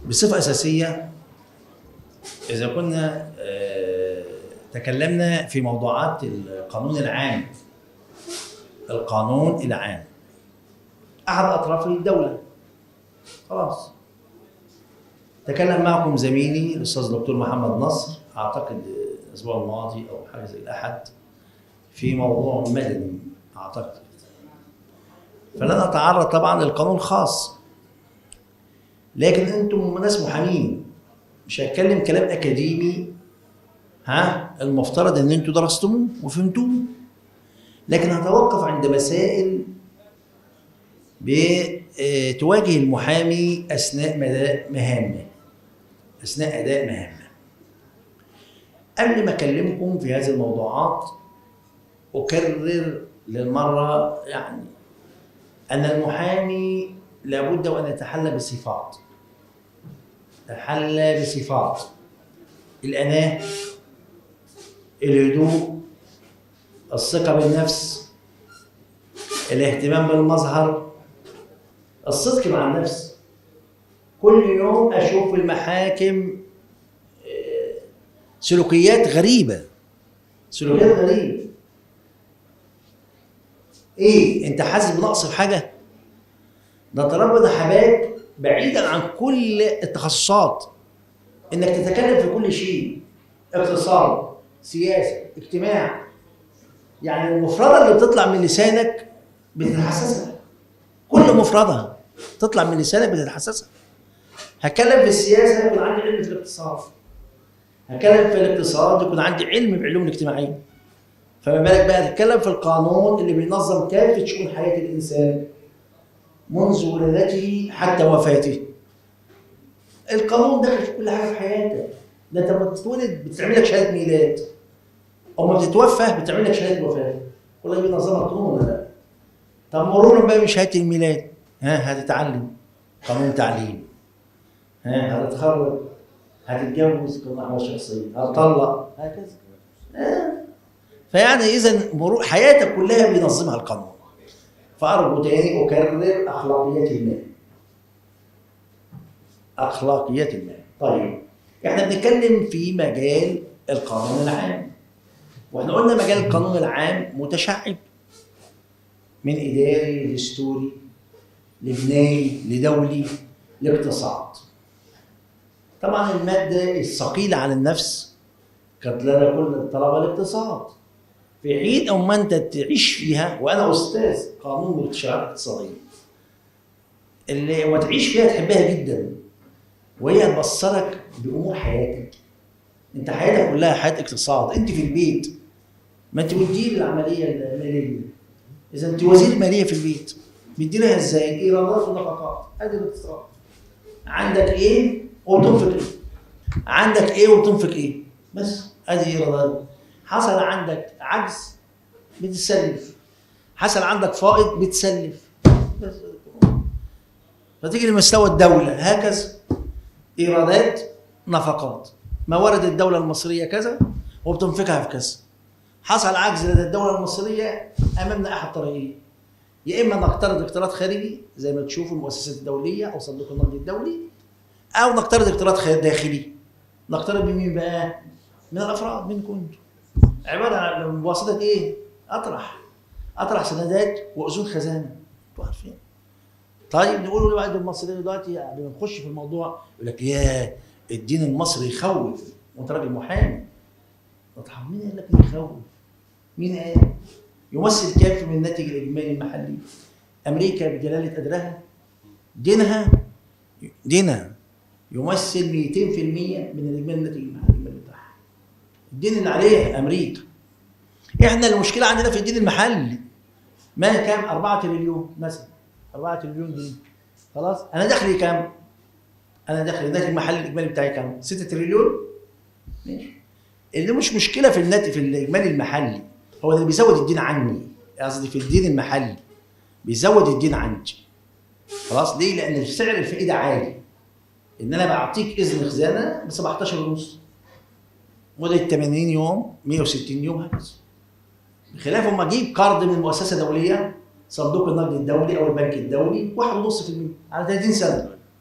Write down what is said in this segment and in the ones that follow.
بصفه اساسيه اذا كنا آه، تكلمنا في موضوعات القانون العام القانون العام احد اطراف الدوله خلاص تكلم معكم زميلي الاستاذ دكتور محمد نصر اعتقد الاسبوع الماضي او حاجه زي الاحد في موضوع مدني اعتقد فلن اتعرض طبعا للقانون الخاص لكن انتم ناس محامين مش هتكلم كلام اكاديمي ها المفترض ان انتوا درستموه وفهمتوه لكن هتوقف عند مسائل بتواجه المحامي اثناء مدا- مهامه اثناء اداء مهامه قبل ما اكلمكم في هذه الموضوعات اكرر للمره يعني ان المحامي لابد وان يتحلى بصفات يتحلى بصفات الاناه الهدوء الثقه بالنفس الاهتمام بالمظهر الصدق مع النفس كل يوم اشوف في المحاكم آه، سلوكيات غريبه سلوكيات غريبه ايه انت حاسس بنقص في حاجه ده انت ربنا حباك بعيدا عن كل التخصصات انك تتكلم في كل شيء اقتصاد سياسه اجتماع يعني المفردة اللي بتطلع من لسانك بتتحسسها كل مفردة تطلع من لسانك بتتحسسها هتكلم في السياسة يكون عندي علم في الاقتصاد هتكلم في الاقتصاد يكون عندي علم بعلوم الاجتماعية فما بالك بقى تتكلم في القانون اللي بينظم كافة شؤون حياة الإنسان منذ ولادته حتى وفاته القانون داخل في كل حاجة في حياتك ده انت لما بتتولد بتعمل لك شهادة ميلاد او ما بتتوفى بتعمل لك شهاده وفاه كل ده بينظمها القانون ولا لا؟ طب مرورا بقى بشهاده الميلاد ها هتتعلم قانون تعليم ها هتتخرج هتتجوز قانون احوال شخصيه هتطلق هكذا ها. فيعني اذا مرور حياتك كلها بينظمها القانون فارجو تاني اكرر اخلاقيات المال اخلاقيات المال طيب احنا بنتكلم في مجال القانون العام واحنا قلنا مجال القانون العام متشعب من اداري لدستوري لجنائي لدولي لاقتصاد طبعا الماده الثقيله على النفس كانت لنا كل طلبه الاقتصاد في حين اما انت تعيش فيها وانا استاذ قانون والتشريعات الاقتصاديه اللي وتعيش فيها تحبها جدا وهي تبصرك بامور حياتك انت حياتك كلها حياه اقتصاد انت في البيت ما انت بتدير العمليه الماليه اذا انت وزير ماليه في البيت بتديرها ازاي؟ ايرادات ونفقات ادي الاقتصاد عندك ايه وبتنفق ايه؟ عندك ايه وبتنفق ايه؟ بس ادي ايرادات حصل عندك عجز بتسلف حصل عندك فائض بتسلف بس فتيجي لمستوى الدوله هكذا ايرادات نفقات موارد الدوله المصريه كذا وبتنفقها في كذا حصل عجز لدى الدوله المصريه امامنا احد طريقين يا اما نقترض اقتراض خارجي زي ما تشوفوا المؤسسات الدوليه او صندوق النقد الدولي او نقترض اقتراض خ- داخلي نقترض من مين بقى؟ من الافراد منكم انتم عباره عن بواسطه ايه؟ اطرح اطرح سندات واذون خزانه انتوا عارفين طيب نقول لواحد المصريين دلوقتي يعني بنخش في الموضوع يقول لك يا الدين المصري يخوف وانت راجل محامي طب مين قال لك إنه يخوف؟ مين قال؟ يمثل كام من الناتج الاجمالي المحلي؟ امريكا بجلاله قدرها دينها دينها يمثل 200% من الاجمالي الناتج المحلي بتاعها. الدين اللي عليه امريكا. احنا المشكله عندنا في الدين المحلي. ما كام 4 تريليون مثلا 4 تريليون جنيه. خلاص؟ انا دخلي كام؟ انا دخلي الناتج المحلي الاجمالي بتاعي كام؟ 6 تريليون؟ ماشي. اللي مش مشكله في الناتج في الاجمالي المحلي هو اللي بيزود الدين عني قصدي في الدين المحلي بيزود الدين عندي خلاص ليه؟ لان سعر الفائده عالي ان انا بعطيك اذن خزانه ب 17 ونص مده 80 يوم 160 يوم هكذا بخلاف اما اجيب قرض من مؤسسه دوليه صندوق النقد الدولي او البنك الدولي 1.5% على 30 سنه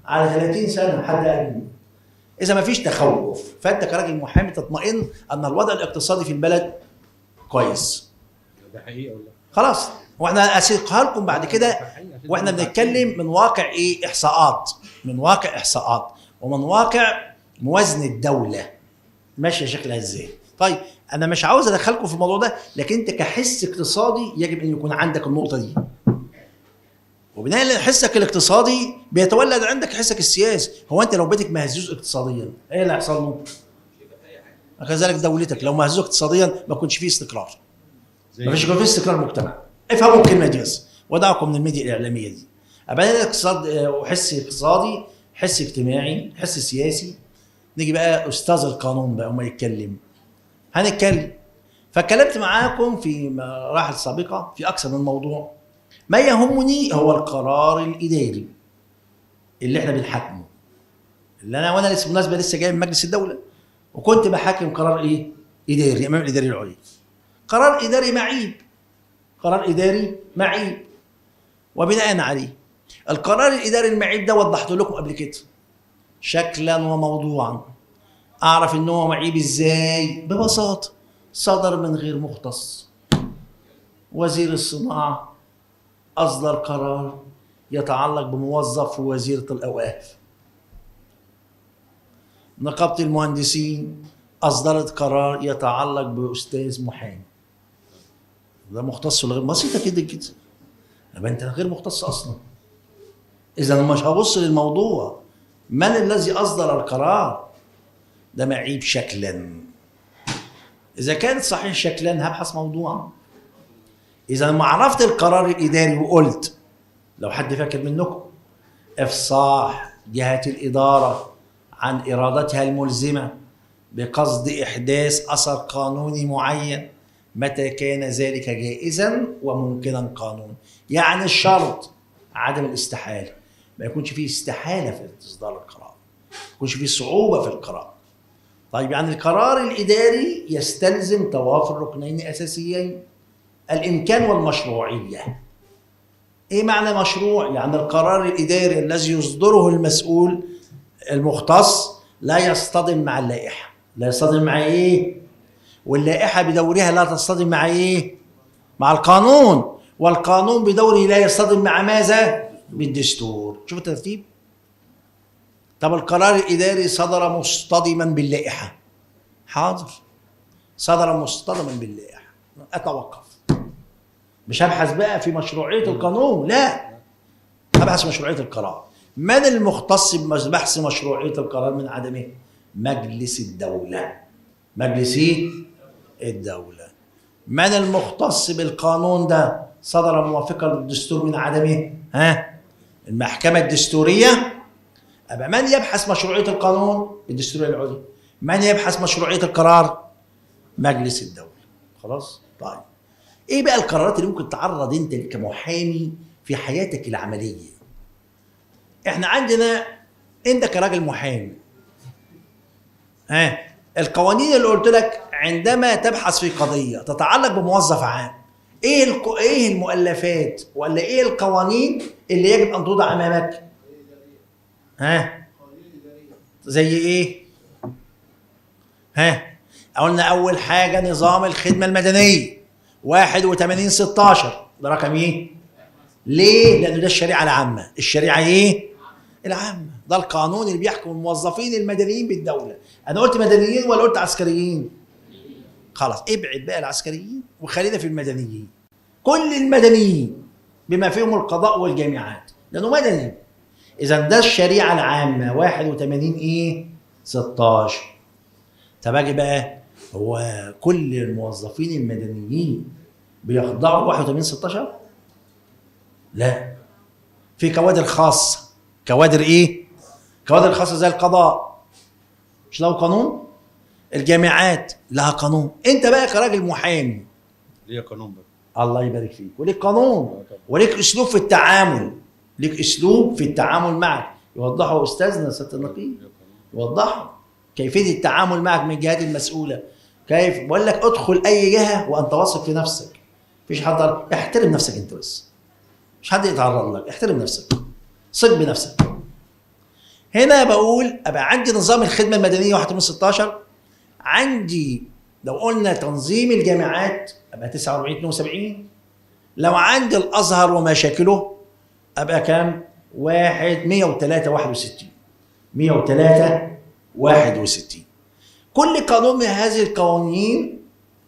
على 30 سنه حد اقل منه اذا ما فيش تخوف فانت كراجل محامي تطمئن ان الوضع الاقتصادي في البلد كويس ده حقيقه ولا خلاص واحنا اسيقها لكم بعد كده واحنا بنتكلم من واقع ايه احصاءات من واقع احصاءات ومن واقع موازنه الدوله ماشيه شكلها ازاي طيب انا مش عاوز ادخلكم في الموضوع ده لكن انت كحس اقتصادي يجب ان يكون عندك النقطه دي وبناء على حسك الاقتصادي بيتولد عندك حسك السياسي هو انت لو بيتك مهزوز اقتصاديا ايه اللي هيحصل له كذلك دولتك لو مهزوز اقتصاديا ما يكونش فيه استقرار ما فيش يكون فيه استقرار مجتمع افهموا الكلمه دي بس ودعكم من الميديا الاعلاميه دي ابقى اقتصاد آه، وحس اقتصادي حس اجتماعي حس سياسي نيجي بقى استاذ القانون بقى وما يتكلم هنتكلم فاتكلمت معاكم في مراحل سابقه في اكثر من موضوع ما يهمني هو القرار الاداري اللي احنا بنحاكمه اللي انا وانا لسه بالمناسبه لسه جاي من مجلس الدوله وكنت بحاكم قرار ايه؟ اداري امام الاداري العليا قرار اداري معيب قرار اداري معيب وبناء عليه القرار الاداري المعيب ده وضحته لكم قبل كده شكلا وموضوعا اعرف ان هو معيب ازاي ببساطه صدر من غير مختص وزير الصناعه اصدر قرار يتعلق بموظف في وزيره الاوقاف نقابه المهندسين اصدرت قرار يتعلق باستاذ محامي ده مختص ولا غير بسيطه كده كده يبقى انت غير مختص اصلا اذا مش هبص للموضوع من الذي اصدر القرار ده معيب شكلا اذا كانت صحيح شكلا هبحث موضوعا اذا ما عرفت القرار الاداري وقلت لو حد فاكر منكم افصاح جهه الاداره عن ارادتها الملزمه بقصد احداث اثر قانوني معين متى كان ذلك جائزا وممكنا قانونا يعني الشرط عدم الاستحاله ما يكونش فيه استحاله في اصدار القرار ما يكونش فيه صعوبه في القرار طيب يعني القرار الاداري يستلزم توافر ركنين اساسيين الامكان والمشروعيه ايه معنى مشروع يعني القرار الاداري الذي يصدره المسؤول المختص لا يصطدم مع اللائحه لا يصطدم مع ايه واللائحه بدورها لا تصطدم مع ايه مع القانون والقانون بدوره لا يصطدم مع ماذا بالدستور شوف الترتيب طب القرار الاداري صدر مصطدما باللائحه حاضر صدر مصطدما باللائحه اتوقف مش هبحث بقى في مشروعيه القانون لا هبحث مشروعيه القرار من المختص ببحث مشروعيه القرار من عدمه مجلس الدوله مجلس الدوله من المختص بالقانون ده صدر موافقه للدستور من عدمه ها المحكمه الدستوريه أبقى من يبحث مشروعيه القانون الدستوريه العليا من يبحث مشروعيه القرار مجلس الدوله خلاص طيب ايه بقى القرارات اللي ممكن تعرض انت كمحامي في حياتك العمليه احنا عندنا انت كراجل محامي ها القوانين اللي قلت لك عندما تبحث في قضيه تتعلق بموظف عام ايه الك... ايه المؤلفات ولا ايه القوانين اللي يجب ان توضع امامك ها زي ايه ها قلنا اول حاجه نظام الخدمه المدنيه 81 16 ده رقم ايه ليه لانه ده الشريعه العامه الشريعه ايه العامه ده القانون اللي بيحكم الموظفين المدنيين بالدوله انا قلت مدنيين ولا قلت عسكريين خلاص ابعد بقى العسكريين وخلينا في المدنيين كل المدنيين بما فيهم القضاء والجامعات لانه مدني اذا ده الشريعه العامه 81 ايه 16 طب اجي بقى هو كل الموظفين المدنيين بيخضعوا 81 16 لا في كوادر خاصه كوادر ايه كوادر خاصه زي القضاء مش له قانون الجامعات لها قانون انت بقى كراجل محامي ليه قانون بقى الله يبارك فيك وليك قانون وليك اسلوب في التعامل ليك اسلوب في التعامل معك يوضحه استاذنا سياده النقيب يوضحه كيفيه التعامل معك من الجهات المسؤوله كيف بقول لك ادخل اي جهه وانت واثق في نفسك مفيش حد احترم نفسك انت بس مش حد يتعرض لك احترم نفسك ثق بنفسك هنا بقول ابقى عندي نظام الخدمه المدنيه 1 من 16 عندي لو قلنا تنظيم الجامعات ابقى 49 72 لو عندي الازهر ومشاكله ابقى كام؟ واحد 103 61 103 61 كل قانون من هذه القوانين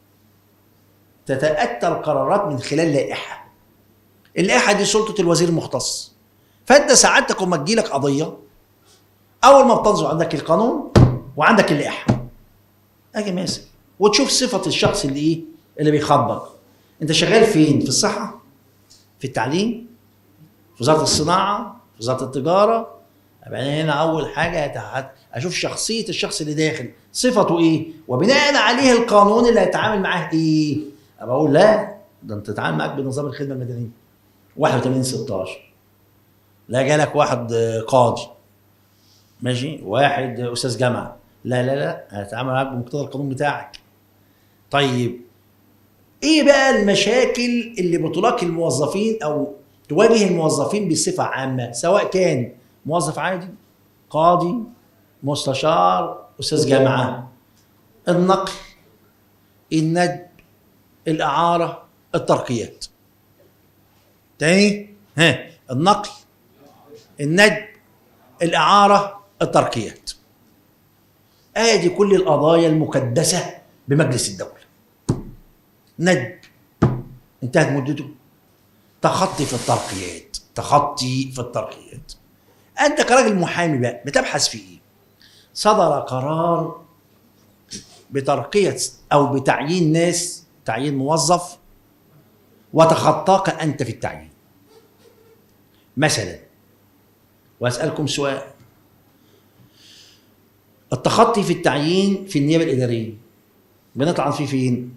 تتأتى القرارات من خلال لائحة اللائحة دي سلطة الوزير المختص فأنت سعادتك وما تجيلك قضية أول ما بتنظر عندك القانون وعندك اللائحة أجي ماسك وتشوف صفة الشخص اللي إيه اللي بيخبط أنت شغال فين؟ في الصحة؟ في التعليم؟ في وزارة الصناعة؟ في وزارة التجارة؟ يبقى أنا هنا أول حاجة هت- أشوف شخصية الشخص اللي داخل صفته إيه؟ وبناء عليه القانون اللي هيتعامل معاه إيه؟ أبقى أقول لا ده أنت تتعامل معاك بنظام الخدمة المدنية 81 16 لا جالك واحد آه، قاضي ماشي واحد آه، أستاذ جامعة لا لا لا هتعامل معاك بمقتضى القانون بتاعك طيب ايه بقى المشاكل اللي بتلاقي الموظفين او تواجه الموظفين بصفه عامه سواء كان موظف عادي قاضي مستشار استاذ جامعه النقل الندب الاعاره الترقيات تاني ها النقل الندب الاعاره الترقيات ادي كل القضايا المكدسه بمجلس الدوله ندب انتهت مدته تخطي في الترقيات تخطي في الترقيات انت كراجل محامي بقى بتبحث في ايه صدر قرار بترقية او بتعيين ناس تعيين موظف وتخطاك انت في التعيين مثلا واسالكم سؤال التخطي في التعيين في النيابه الاداريه بنطعن فيه فين؟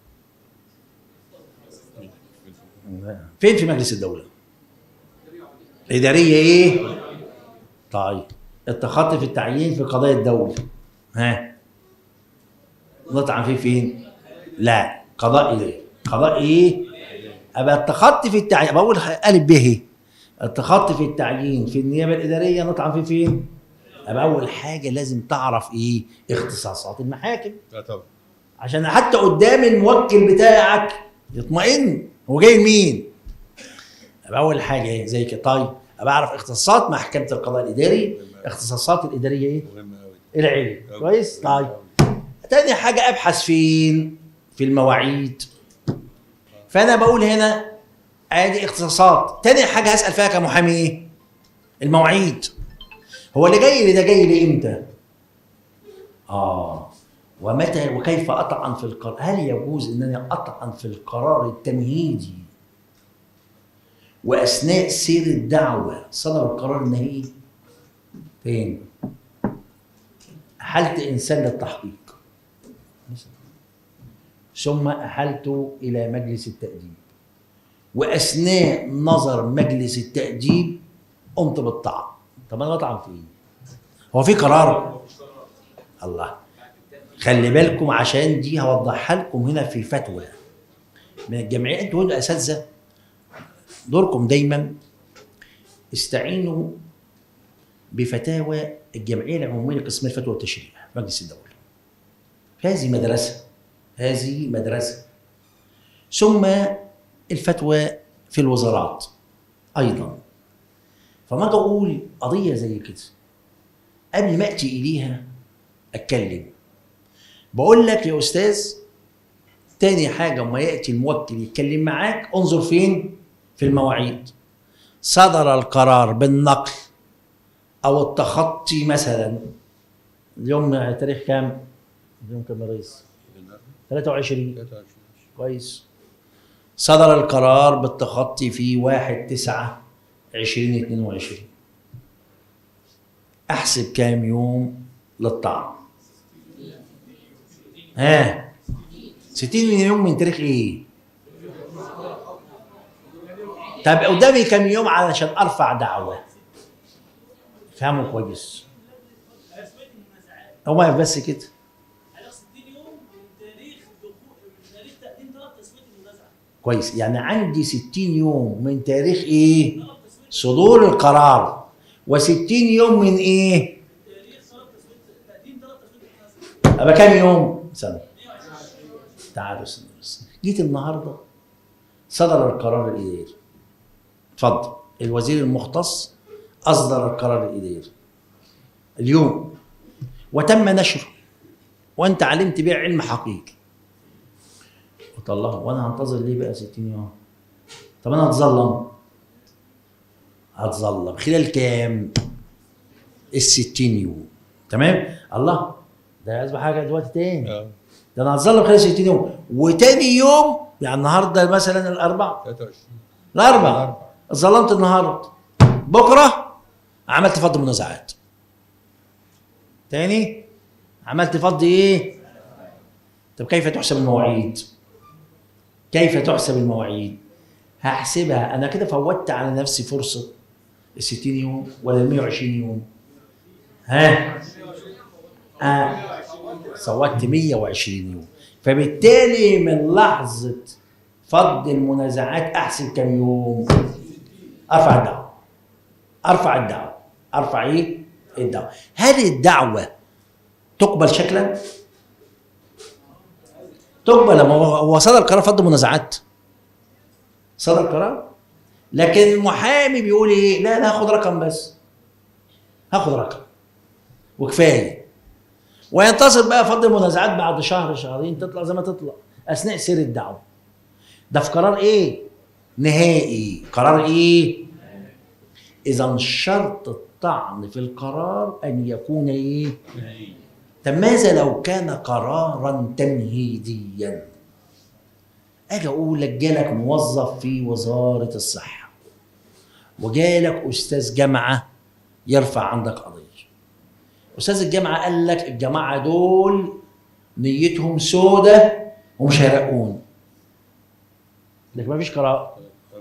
فين في مجلس الدولة؟ الإدارية إيه؟ طيب التخطي في التعيين في قضايا الدولة ها نطعن فيه فين؟ لا قضاء إيه؟ قضاء إيه؟ أبقى التخطي في التعيين بقول ألف ب إيه؟ التخطي في التعيين في النيابة الإدارية نطعن فيه فين؟ أبقى أول حاجة لازم تعرف إيه؟ اختصاصات المحاكم لا طبعا عشان حتى قدام الموكل بتاعك يطمئن هو جاي لمين؟ أبقى اول حاجه ايه زي كده طيب ابقى اعرف اختصاصات محكمه القضاء الاداري اختصاصات الاداريه ايه؟ مهم قوي العلم كويس طيب تاني حاجه ابحث فين؟ في المواعيد فانا بقول هنا ادي اختصاصات تاني حاجه هسال فيها كمحامي ايه؟ المواعيد هو اللي جاي لي ده جاي لي امتى؟ اه ومتى وكيف اطعن في القرار؟ هل يجوز ان انا اطعن في القرار التمهيدي واثناء سير الدعوه صدر القرار النهائي؟ فين؟ احلت انسان للتحقيق ثم احلته الى مجلس التاديب واثناء نظر مجلس التاديب قمت بالطعن طب انا بطعن في ايه؟ هو في قرار الله خلي بالكم عشان دي هوضحها لكم هنا في فتوى من الجمعيه انتوا هنا اساتذه دوركم دايما استعينوا بفتاوى الجمعيه العموميه لقسم الفتوى والتشريع في مجلس الدوله هذه مدرسه هذه مدرسه ثم الفتوى في الوزارات ايضا فما اجي اقول قضيه زي كده قبل ما اتي اليها اتكلم بقول لك يا استاذ تاني حاجه اما ياتي الموكل يتكلم معاك انظر فين في المواعيد صدر القرار بالنقل او التخطي مثلا اليوم تاريخ كام؟ اليوم كام يا ريس؟ 23 كويس صدر القرار بالتخطي في 1 9 2022 احسب كام يوم للطعن ها 60 يوم من تاريخ ايه طب قدامي كام يوم علشان ارفع دعوه فهموا كويس هو واقف بس كده على 60 يوم من تاريخ دخول من تاريخ تقديم طلب تسويه المنازعه كويس يعني عندي 60 يوم من تاريخ ايه صدور القرار و60 يوم من ايه؟ تاريخ صلاه تسويه تقديم ثلاث تسويه الحسن ابقى كام يوم؟ سنه تعالوا استنوا بس جيت النهارده صدر القرار الاداري اتفضل الوزير المختص اصدر القرار الاداري اليوم وتم نشره وانت علمت بيه علم حقيقي قلت الله وانا هنتظر ليه بقى 60 يوم طب انا هتظلم هتظلم خلال كام ال 60 يوم تمام الله ده اصبح حاجه دلوقتي تاني اه ده انا هتظلم خلال 60 يوم وتاني يوم يعني النهارده مثلا الاربع 23 الاربع الأربع. ظلمت النهارده بكره عملت فض منازعات تاني عملت فض ايه طب كيف تحسب المواعيد كيف تحسب المواعيد هحسبها انا كده فوتت على نفسي فرصه ال 60 يوم ولا ال 120 يوم ها آه. صوتت 120 يوم فبالتالي من لحظه فض المنازعات احسب كم يوم ارفع الدعوه ارفع الدعوه ارفع ايه الدعوه هل الدعوه تقبل شكلا تقبل لما هو هو صدر قرار فض منازعات صدر قرار لكن المحامي بيقول ايه لا لا هاخد رقم بس هاخد رقم وكفايه وينتصر بقى فض المنازعات بعد شهر شهرين تطلع زي ما تطلع اثناء سير الدعوه ده في قرار ايه نهائي قرار ايه اذا شرط الطعن في القرار ان يكون ايه طب ماذا لو كان قرارا تمهيديا اجي اقول لك جالك موظف في وزاره الصحه وجالك استاذ جامعه يرفع عندك قضيه استاذ الجامعه قال لك الجماعه دول نيتهم سودة ومش هيرقون لكن مفيش قرار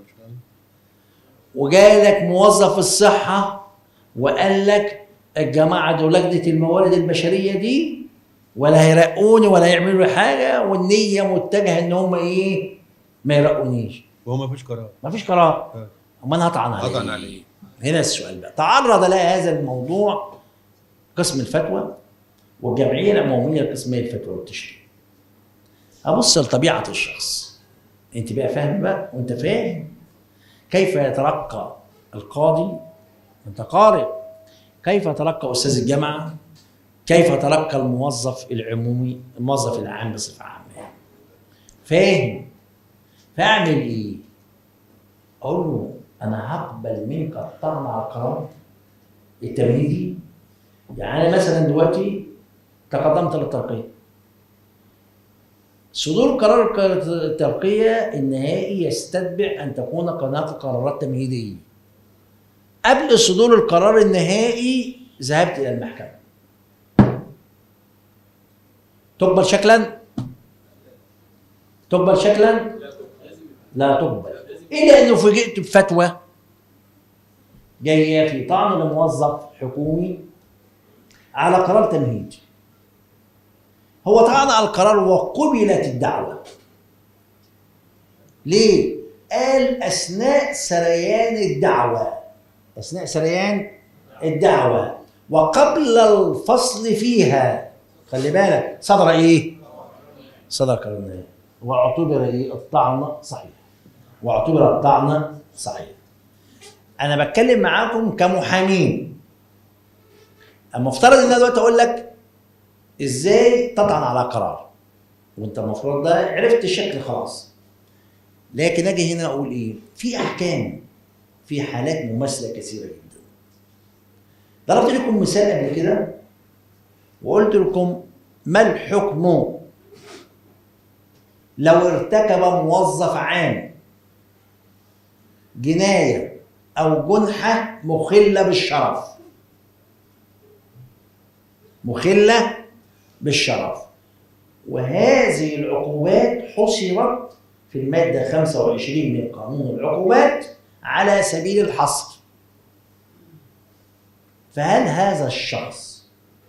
وجالك موظف الصحة وقال لك الجماعة دول لجنة الموارد البشرية دي ولا هيرقوني ولا هيعملوا لي حاجة والنية متجهة ان هم ايه ما يرقونيش وهو ما فيش قرار مفيش قرار آه. اما انا هطعن عليه هطعن عليه. هنا السؤال بقى تعرض لها هذا الموضوع قسم الفتوى والجمعية العمومية لقسمية الفتوى والتشريع ابص لطبيعة الشخص انت بقى فاهم بقى وانت فاهم كيف يترقى القاضي انت قارئ كيف يترقى استاذ الجامعه كيف يترقى الموظف العمومي الموظف العام بصفه عامه يعني. فاهم فاعمل ايه اقول له انا هقبل منك الطعن على القرار التمهيدي يعني أنا مثلا دلوقتي تقدمت للترقيه صدور قرار الترقية النهائي يستتبع أن تكون قناة قرارات تمهيدية قبل صدور القرار النهائي ذهبت إلى المحكمة تقبل شكلا تقبل شكلا لا تقبل إلا أنه فوجئت بفتوى جاية في طعن لموظف حكومي على قرار تمهيدي هو طعن على القرار وقبلت الدعوة ليه؟ قال أثناء سريان الدعوة أثناء سريان الدعوة وقبل الفصل فيها خلي بالك صدر إيه؟ صدر قرار نهائي واعتبر إيه؟ الطعن صحيح واعتبر الطعن صحيح أنا بتكلم معاكم كمحامين اما افترض ان انا دلوقتي اقول لك ازاي تطعن على قرار وانت المفروض ده عرفت الشكل خلاص لكن اجي هنا اقول ايه في احكام في حالات مماثله كثيره جدا ضربت لكم مثال قبل كده وقلت لكم ما الحكم لو ارتكب موظف عام جنايه او جنحه مخله بالشرف مخلة بالشرف وهذه العقوبات حصرت في المادة 25 من قانون العقوبات على سبيل الحصر فهل هذا الشخص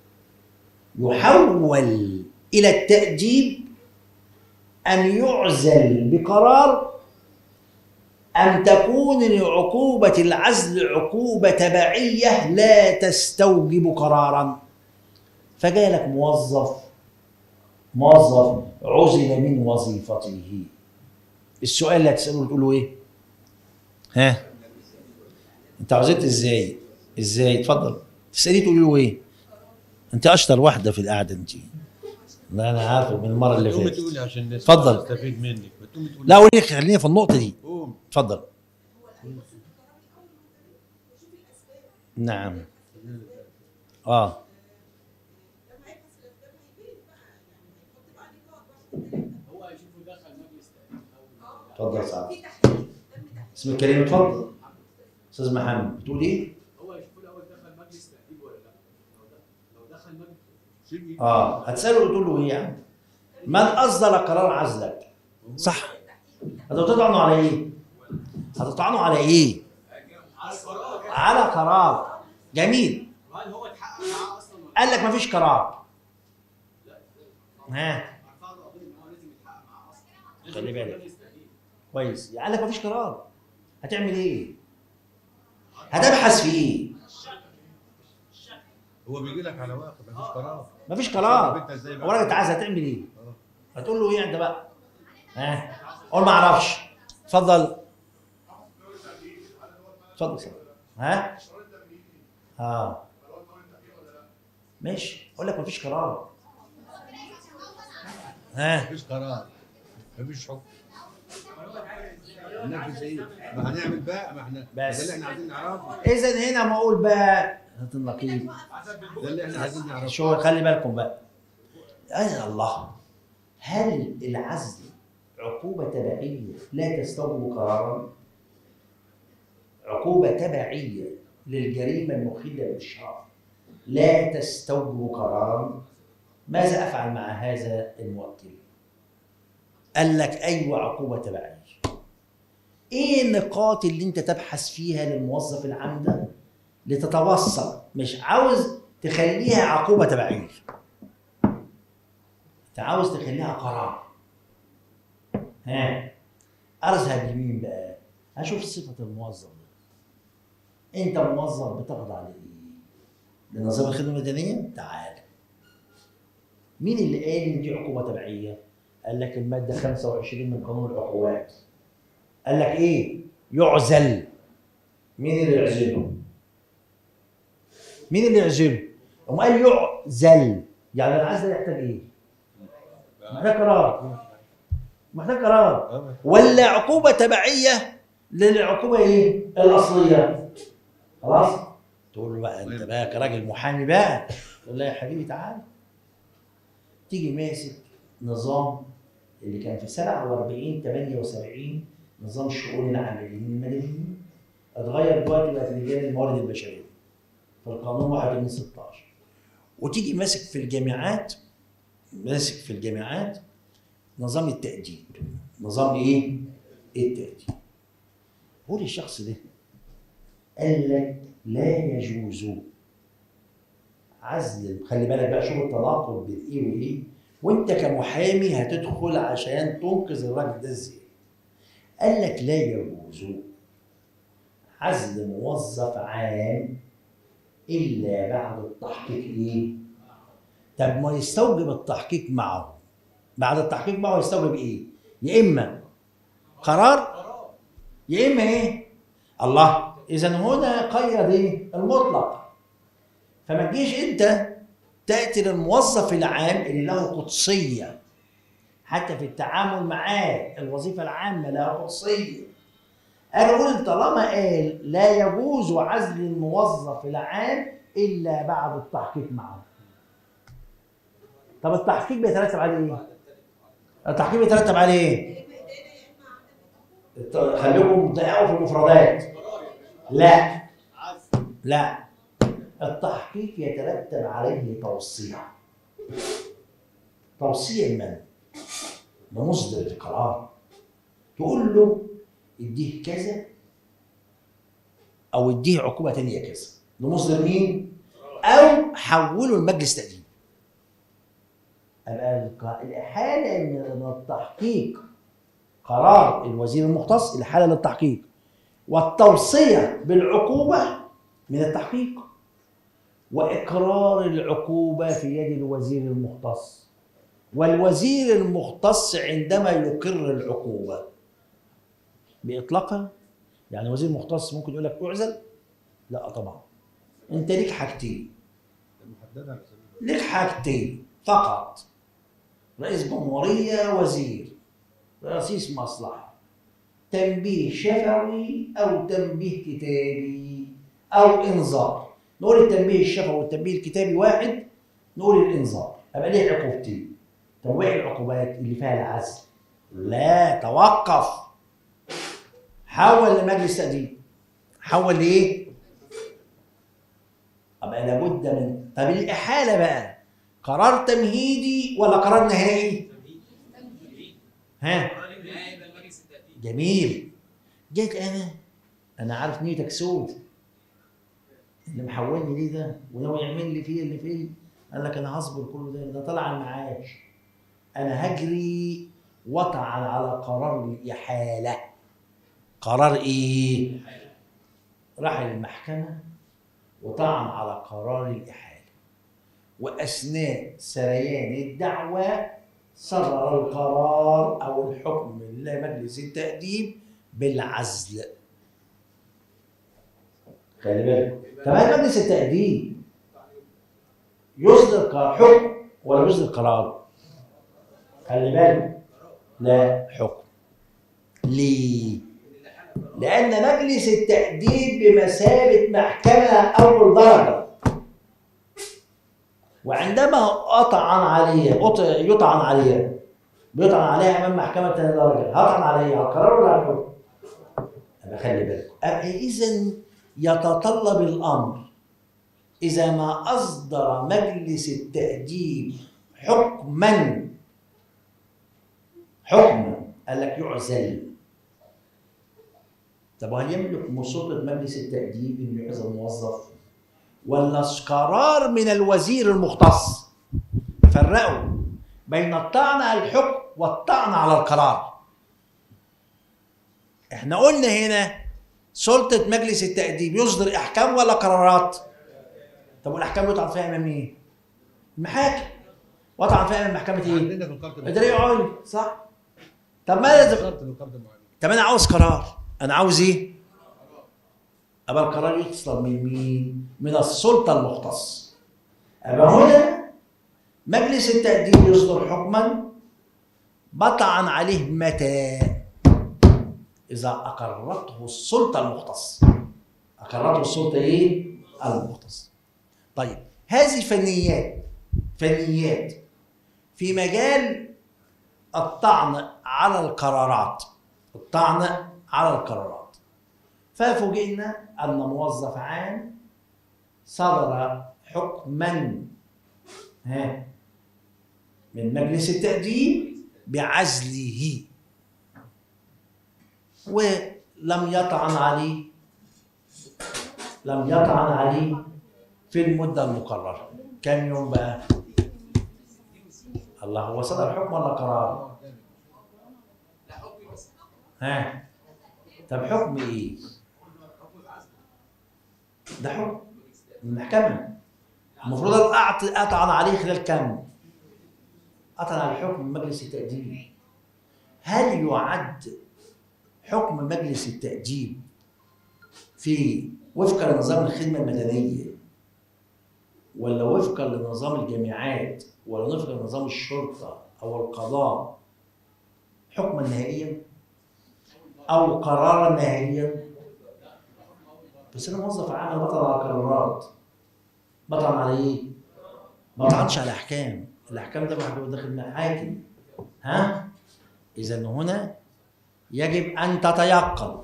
يحول إلى التأديب أم يعزل بقرار أن تكون لعقوبة العزل عقوبة تبعية لا تستوجب قرارا فجالك موظف موظف عزل من وظيفته السؤال اللي هتسأله تقول له ايه؟ ها؟ انت عزلت ازاي؟ ازاي؟ اتفضل تسأليه تقول له ايه؟ انت اشطر واحدة في القعدة انت لا انا عارفه من المرة اللي تقومي فاتت تقولي عشان الناس اتفضل. تستفيد منك ما تقومي تقولي لا قول لي خلينا في النقطة دي قوم اتفضل نعم اه هو هيشوفه دخل مجلس تأديب أو اتفضل يا سعد اسمك كريم اتفضل استاذ محمد بتقول ايه؟ هو هيشوفه الأول دخل مجلس تأديب ولا لا لو دخل لو دخل مجلس سيبي اه هتساله وتقول له ايه يعني؟ من اصدر قرار عزلك؟ صح هتطعنوا على ايه؟ هتطعنوا على ايه؟ على قرار على قرار جميل وهل هو اتحقق معاه أصلا ولا قال لك مفيش قرار ها رفع له قضية إن هو لازم يتحقق معاه أصلا خلي بالك. مجلس تأديب كويس قال لك مفيش قرار هتعمل ايه؟ هتبحث في ايه؟ هو بيجي لك على واقع مفيش قرار مفيش قرار انت ازاي بقى؟ هو انت عايز هتعمل ايه؟ آه. هتقول له ايه انت بقى؟ ها؟ قول ما اعرفش اتفضل اتفضل سيدي. ها؟ اه ماشي اقول لك مفيش قرار ها مفيش قرار مفيش حكم ننفذ ايه؟ ما هنعمل بقى ما احنا بس. ده اللي احنا عايزين نعرفه اذا هنا ما اقول بقى هات النقيب ده اللي احنا عايزين نعرفه شو خلي بالكم بقى أين الله هل العزل عقوبة تبعية لا تستوجب قرارا؟ عقوبة تبعية للجريمة المخلة بالشرع لا تستوجب قرارا ماذا أفعل مع هذا الموكل؟ قال لك أيوة عقوبة تبعية إيه النقاط اللي أنت تبحث فيها للموظف العام ده لتتوصل مش عاوز تخليها عقوبة تبعية انت عاوز تخليها قرار ها اذهب لمين بقى اشوف صفة الموظف ده انت موظف بتخضع لايه لنظام الخدمة المدنية تعال مين اللي قال ان دي عقوبة تبعية قال لك المادة 25 من قانون العقوبات قال لك ايه يعزل مين اللي يعزله مين اللي يعزله هم قال يعزل يعني العزل يحتاج ايه محتاج قرار محتاج قرار آه. ولا عقوبة تبعية للعقوبة ايه الأصلية خلاص تقول له بقى انت بقى كراجل محامي بقى تقول له يا حبيبي تعال تيجي ماسك نظام اللي كان في 47 78 نظام شؤون العاملين المدنيين اتغير دلوقتي بقت لجان الموارد البشريه في القانون 1 من 16 وتيجي ماسك في الجامعات ماسك في الجامعات نظام التأديب نظام ايه؟ التأديب هو الشخص ده قال لك لا يجوز عزل خلي بالك بقى شوف التناقض بين ايه وايه وانت كمحامي هتدخل عشان تنقذ الراجل ده ازاي قال لك لا يجوز عزل موظف عام الا بعد التحقيق ايه طب ما يستوجب التحقيق معه بعد التحقيق معه يستوجب ايه يا اما قرار يا اما ايه الله اذا هنا قيد ايه المطلق فما تجيش انت تاتي للموظف العام اللي له قدسيه حتى في التعامل معاه الوظيفه العامه لها قدسيه انا اقول طالما قال لا يجوز عزل الموظف العام الا بعد التحقيق معه طب التحقيق بيترتب عليه ايه؟ التحقيق بيترتب عليه ايه؟ الت- خليكم دققوا في المفردات لا لا التحقيق يترتب عليه توصية توصية من؟ لمصدر القرار تقول له اديه كذا او اديه عقوبة تانية كذا لمصدر مين؟ او حوله لمجلس تأديب أبقى الق- الإحالة من التحقيق قرار الوزير المختص الحالة للتحقيق والتوصية بالعقوبة من التحقيق وإقرار العقوبة في يد الوزير المختص والوزير المختص عندما يقر العقوبة بإطلاقها يعني وزير مختص ممكن يقول لك اعزل لا طبعا انت ليك حاجتين محددة على سبيل ليك حاجتين فقط رئيس جمهورية وزير رئيس مصلحة تنبيه شفوي أو تنبيه كتابي أو إنذار نقول التنبيه الشفوي والتنبيه الكتابي واحد نقول الإنذار أبقى ليه عقوبتين طب وإيه العقوبات اللي فيها العزل؟ لا توقف حول لمجلس تأديب حول لإيه؟ أبقى لابد من طب الإحالة بقى قرار تمهيدي ولا قرار نهائي؟ ها؟ نهائي ده المجلس التأديب جميل جيت انا انا عارف نيتك سود اللي محولني ليه ده وناوي يعمل لي فيه اللي فيه قال لك انا هصبر كله ده ده طلع المعاش انا هجري وطعن على قرار الاحاله قرار ايه راح للمحكمه وطعن على قرار الاحاله واثناء سريان الدعوه صدر القرار او الحكم لمجلس التاديب بالعزل خلي بالك طب هل مجلس التاديب يصدر قرار- حكم ولا يصدر قرار خلي بالك لا حكم ليه لان مجلس التاديب بمثابه محكمه اول درجه وعندما أطعن عليها أط- يطعن عليها بيطعن عليها امام محكمه ثاني درجه هطعن عليها على القرار ولا على الحكم؟ أبقى خلي بالك اذا يتطلب الامر اذا ما اصدر مجلس التاديب حكما حكما قال لك يعزل طب وهل يملك سلطه مجلس التاديب انه يعزل موظف؟ ولا قرار من الوزير المختص فرقوا بين الطعن على الحكم والطعن على القرار احنا قلنا هنا سلطة مجلس التأديب يصدر أحكام ولا قرارات؟ طب والأحكام يطعن فيها أمام مين؟ المحاكم وطعن فيها أمام محكمة إيه؟ عندنا في القرض إدارية عليا صح؟ طب ما لازم شرط القرض المعين طب انا عاوز قرار انا عاوز ايه ابقى القرار يصدر من مين من السلطه المختصه ابقى هنا مجلس التأديب يصدر حكما بطعن عليه متى اذا اقرته السلطه المختصه اقرته السلطه ايه المختصه طيب هذه فنيات فنيات في مجال الطعن على القرارات الطعن على القرارات ففوجئنا ان موظف عام صدر حكما ها من مجلس التأديب بعزله ولم يطعن عليه لم يطعن عليه في المدة المقررة كم يوم بقى؟ الله هو صدر حكم ولا قرار؟ ها طب حكم ايه؟ ده حكم من المحكمة المفروض أعط- أطعن عليه خلال كم؟ أطعن على حكم مجلس التأديب هل يعد حكم مجلس التأديب في وفقا لنظام الخدمة المدنية ولا وفقا لنظام الجامعات ولا وفقا لنظام الشرطة أو القضاء حكما نهائيا أو قرارا نهائيا بس أنا موظف عام أنا بطلع على قرارات بطعن على إيه؟ ما بطعنش على أحكام الأحكام ده محكوم داخل محاكم ها؟ إذا هنا يجب أن تتيقن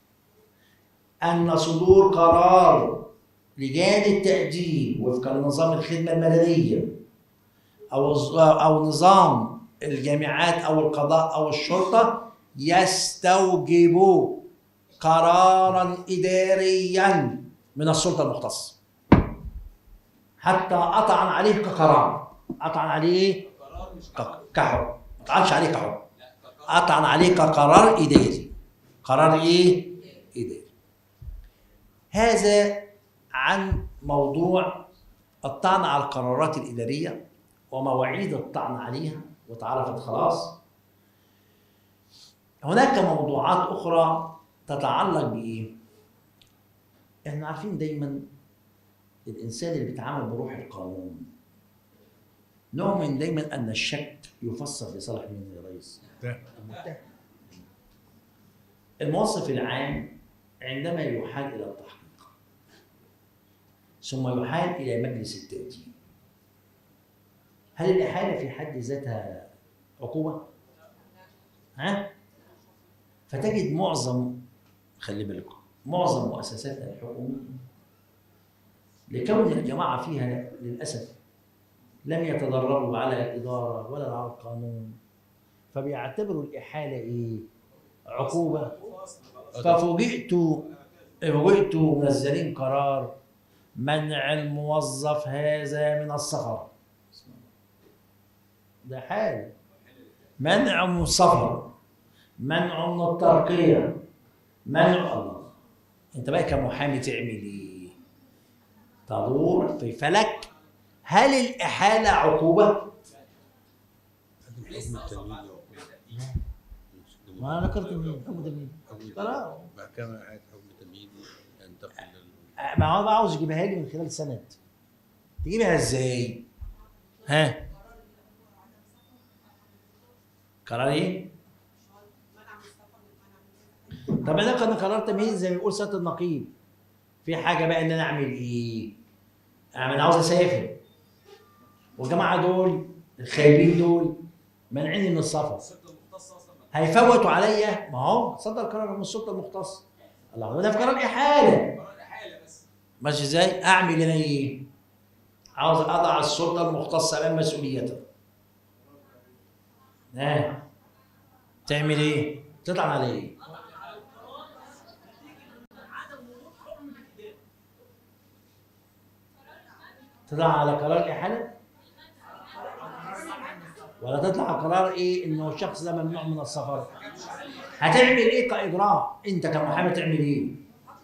أن صدور قرار لجان التأديب وفقا لنظام الخدمة المدنية أو أو نظام الجامعات أو القضاء أو الشرطة يستوجب قرارا إداريا من السلطة المختصة حتى أطعن عليه كقرار أطعن عليه قرار مش ك- كحكم ما أطعنش عليه كحكم اطعن عليه كقرار اداري قرار ايه اداري هذا عن موضوع الطعن على القرارات الاداريه ومواعيد الطعن عليها واتعرفت خلاص هناك موضوعات اخرى تتعلق بايه احنا عارفين دايما الانسان اللي بيتعامل بروح القانون نؤمن دايما ان الشك يفسر لصالح مين يا ريس؟ ده المتهم الموظف العام عندما يحال الى التحقيق ثم يحال الى مجلس التأديب هل الإحالة في حد ذاتها عقوبة؟ ها؟ فتجد معظم خلي بالكم معظم مؤسساتنا الحكومية لكون الجماعة فيها للأسف لم يتدربوا على الإدارة ولا على القانون فبيعتبروا الإحالة إيه؟ عقوبة ففوجئت فوجئت منزلين قرار منع الموظف هذا من السفر ده حال منع من السفر منع من الترقية منع الله انت بقى كمحامي تعمل ايه تدور في فلك هل الإحالة عقوبة؟ قدم حكم التمييز ما انا ذكرت مين؟ حكم مين؟ ترى محكمة قاعد حكم تمييز ينتقل لل- ما هو بقى عاوز يجيبها لي من خلال سند تجيبها ازاي؟ ها؟ قرار ايه؟ طب انا كان قرار تمهيد زي ما بيقول سياده النقيب في حاجه بقى ان انا اعمل ايه؟ اعمل عاوز اسافر والجماعه دول الخايبين دول مانعيني من السفر السلطه المختصه اصلا هيفوتوا عليا ما هو صدر قرار من السلطه المختصه الله ده في قرار احاله قرار احاله بس ماشي ازاي؟ اعمل انا ايه؟ عاوز اضع السلطه المختصه امام مسؤوليتها. ها تعمل ايه؟ تطعن على ايه؟ عدم وجود حكم بالاداره تطلع على قرار احاله؟ ولا تطلع على قرار ايه انه الشخص ده ممنوع من السفر؟ هتعمل ايه كاجراء؟ انت كمحامي تعمل ايه؟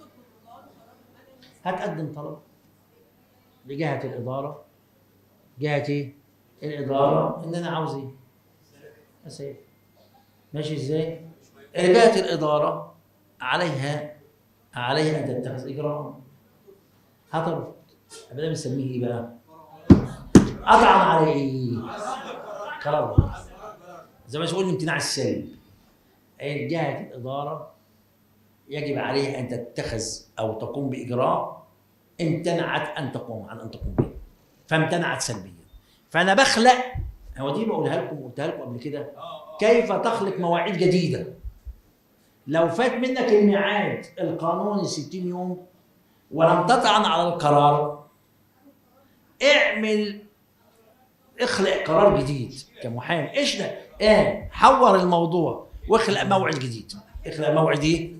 هتقدم طلب لجهه الاداره جهه ايه؟ الاداره ان انا عاوز ايه؟ اسافر ماشي ازاي؟ جهه الاداره عليها عليها ان تتخذ اجراء هترفض يبقى ده بنسميه ايه بقى؟ اطعن على ايه؟ قرار زي ما تقول الامتناع السلبي أي جهة الإدارة يجب عليها أن تتخذ أو تقوم بإجراء امتنعت أن تقوم عن أن تقوم به فامتنعت سلبيا فأنا بخلق هو دي بقولها لكم قلتها لكم قبل كده كيف تخلق مواعيد جديدة لو فات منك الميعاد القانوني 60 يوم ولم تطعن على القرار اعمل اخلق قرار جديد كمحامي ايش ده؟ ايه حور الموضوع واخلق موعد جديد اخلق موعد ايه؟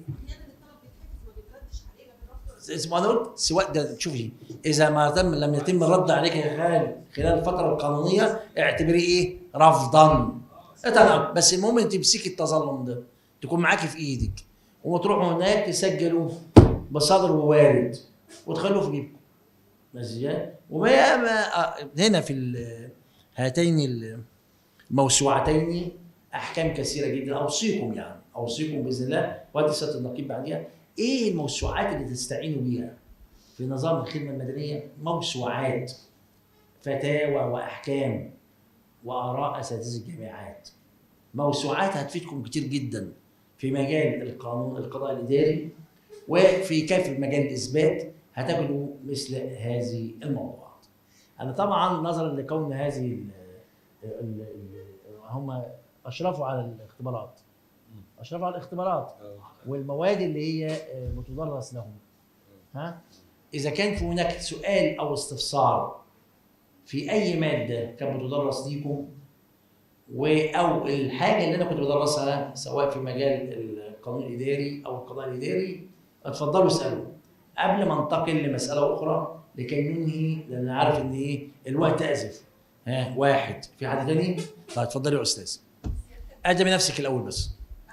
اسمه انا قلت سواء ده شوفي اذا ما تم لم يتم الرد عليك يا خالد خلال الفتره القانونيه اعتبريه ايه؟ رفضا اتنقل. بس المهم انت تمسكي التظلم ده تكون معاكي في ايدك وتروحوا هناك تسجلوا بصدر ووارد وتخلوه في جيبكم ماشي ازاي؟ وما ما- هنا في ال- هاتين الموسوعتين احكام كثيره جدا اوصيكم يعني اوصيكم باذن الله وادي سياده النقيب بعديها ايه الموسوعات اللي تستعينوا بيها في نظام الخدمه المدنيه موسوعات فتاوى واحكام واراء اساتذه الجامعات موسوعات هتفيدكم كتير جدا في مجال القانون القضاء الاداري وفي كافه مجال الاثبات هتجدوا مثل هذه الموضوعات. انا طبعا نظرا لكون هذه ال ال ال هم اشرفوا على الاختبارات اشرفوا على الاختبارات آه. والمواد اللي هي آه، بتدرس لهم ها اذا كان في هناك سؤال او استفسار في اي ماده كانت بتدرس ليكم و او الحاجه اللي انا كنت بدرسها سواء في مجال القانون الاداري او القضاء الاداري اتفضلوا اسالوا قبل ما انتقل لمساله اخرى لكي ننهي لان انا عارف ان ايه الوقت ازف ها واحد في حد تاني؟ طيب اتفضلي يا استاذ اعجبي نفسك الاول بس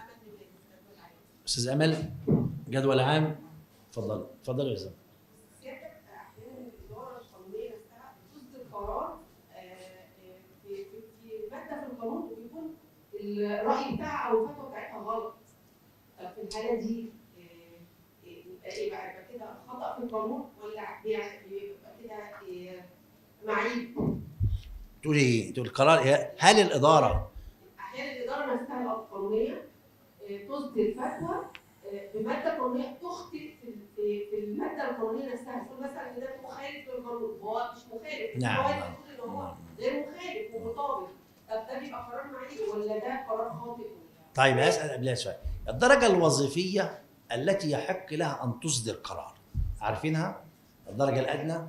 استاذ امل جدول عام اتفضل اتفضل يا زلمه سيادتك احيانا الاداره القانونيه نفسها بتصدر قرار آه، آه، في في في ماده في القانون ويكون الراي بتاعها او الفتوى بتاعتها غلط. طب في الحاله دي آه، آه، ايه بقى يبقى كده خطا في القانون ولا يعني يبقى كده آه، معيب؟ تقولي ايه؟ تقول القرار إيه؟ هل الاداره احيانا الاداره نفسها القانونيه آه، تصدر فتوى آه، بماده قانونيه تخطئ في في في الماده القانونيه نفسها تقول مثلا ان ده مخالف للقانون هو مش مخالف نعم، هو نعم. بتقول ان هو غير مخالف ومطابق طب ده بيبقى قرار معين ولا ده قرار خاطئ ولا طيب اسال قبلها سؤال الدرجه الوظيفيه التي يحق لها ان تصدر قرار عارفينها الدرجه الادنى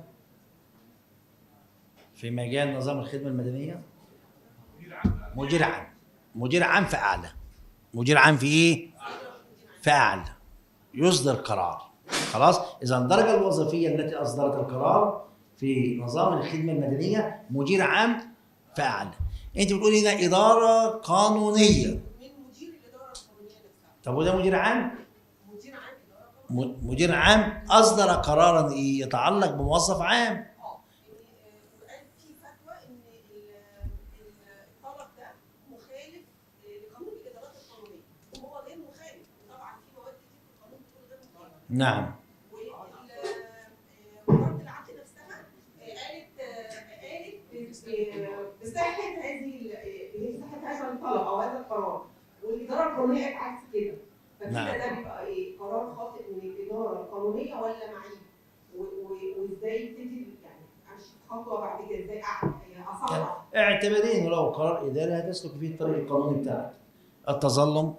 في مجال نظام الخدمه المدنيه مدير عام مدير عام في اعلى مدير عام في ايه في اعلى يصدر قرار خلاص اذا الدرجه الوظيفيه التي اصدرت القرار في نظام الخدمه المدنيه مدير عام في اعلى انت بتقولي ده اداره قانونيه من مدير الاداره القانونيه نفسها طب وده مدير عام مدير عام الاداره القانونيه م- مدير عام اصدر قرارا إيه؟ يتعلق بموظف عام اه ان قال في فتوى ان ال- ال- الطلب ده مخالف لقانون الادارات القانونيه وهو غير مخالف طبعا في مواد كتير في القانون بتقول غير مخالف نعم ووزاره العدل نفسها قالت قالت ب- بصحه هذه ال- بصحه هذا الطلب او هذا القرار والاداره القانونيه قالت عكس كده فكده نعم. ده بيبقى ايه قرار خاطئ من الاداره القانونيه ولا معيب و- و- وازاي تبتدي يعني امشي خطوه بعد كده ازاي أع- اصعب اعتبريه انه لو قرار اداري هتسلك فيه الطريق القانوني بتاعك التظلم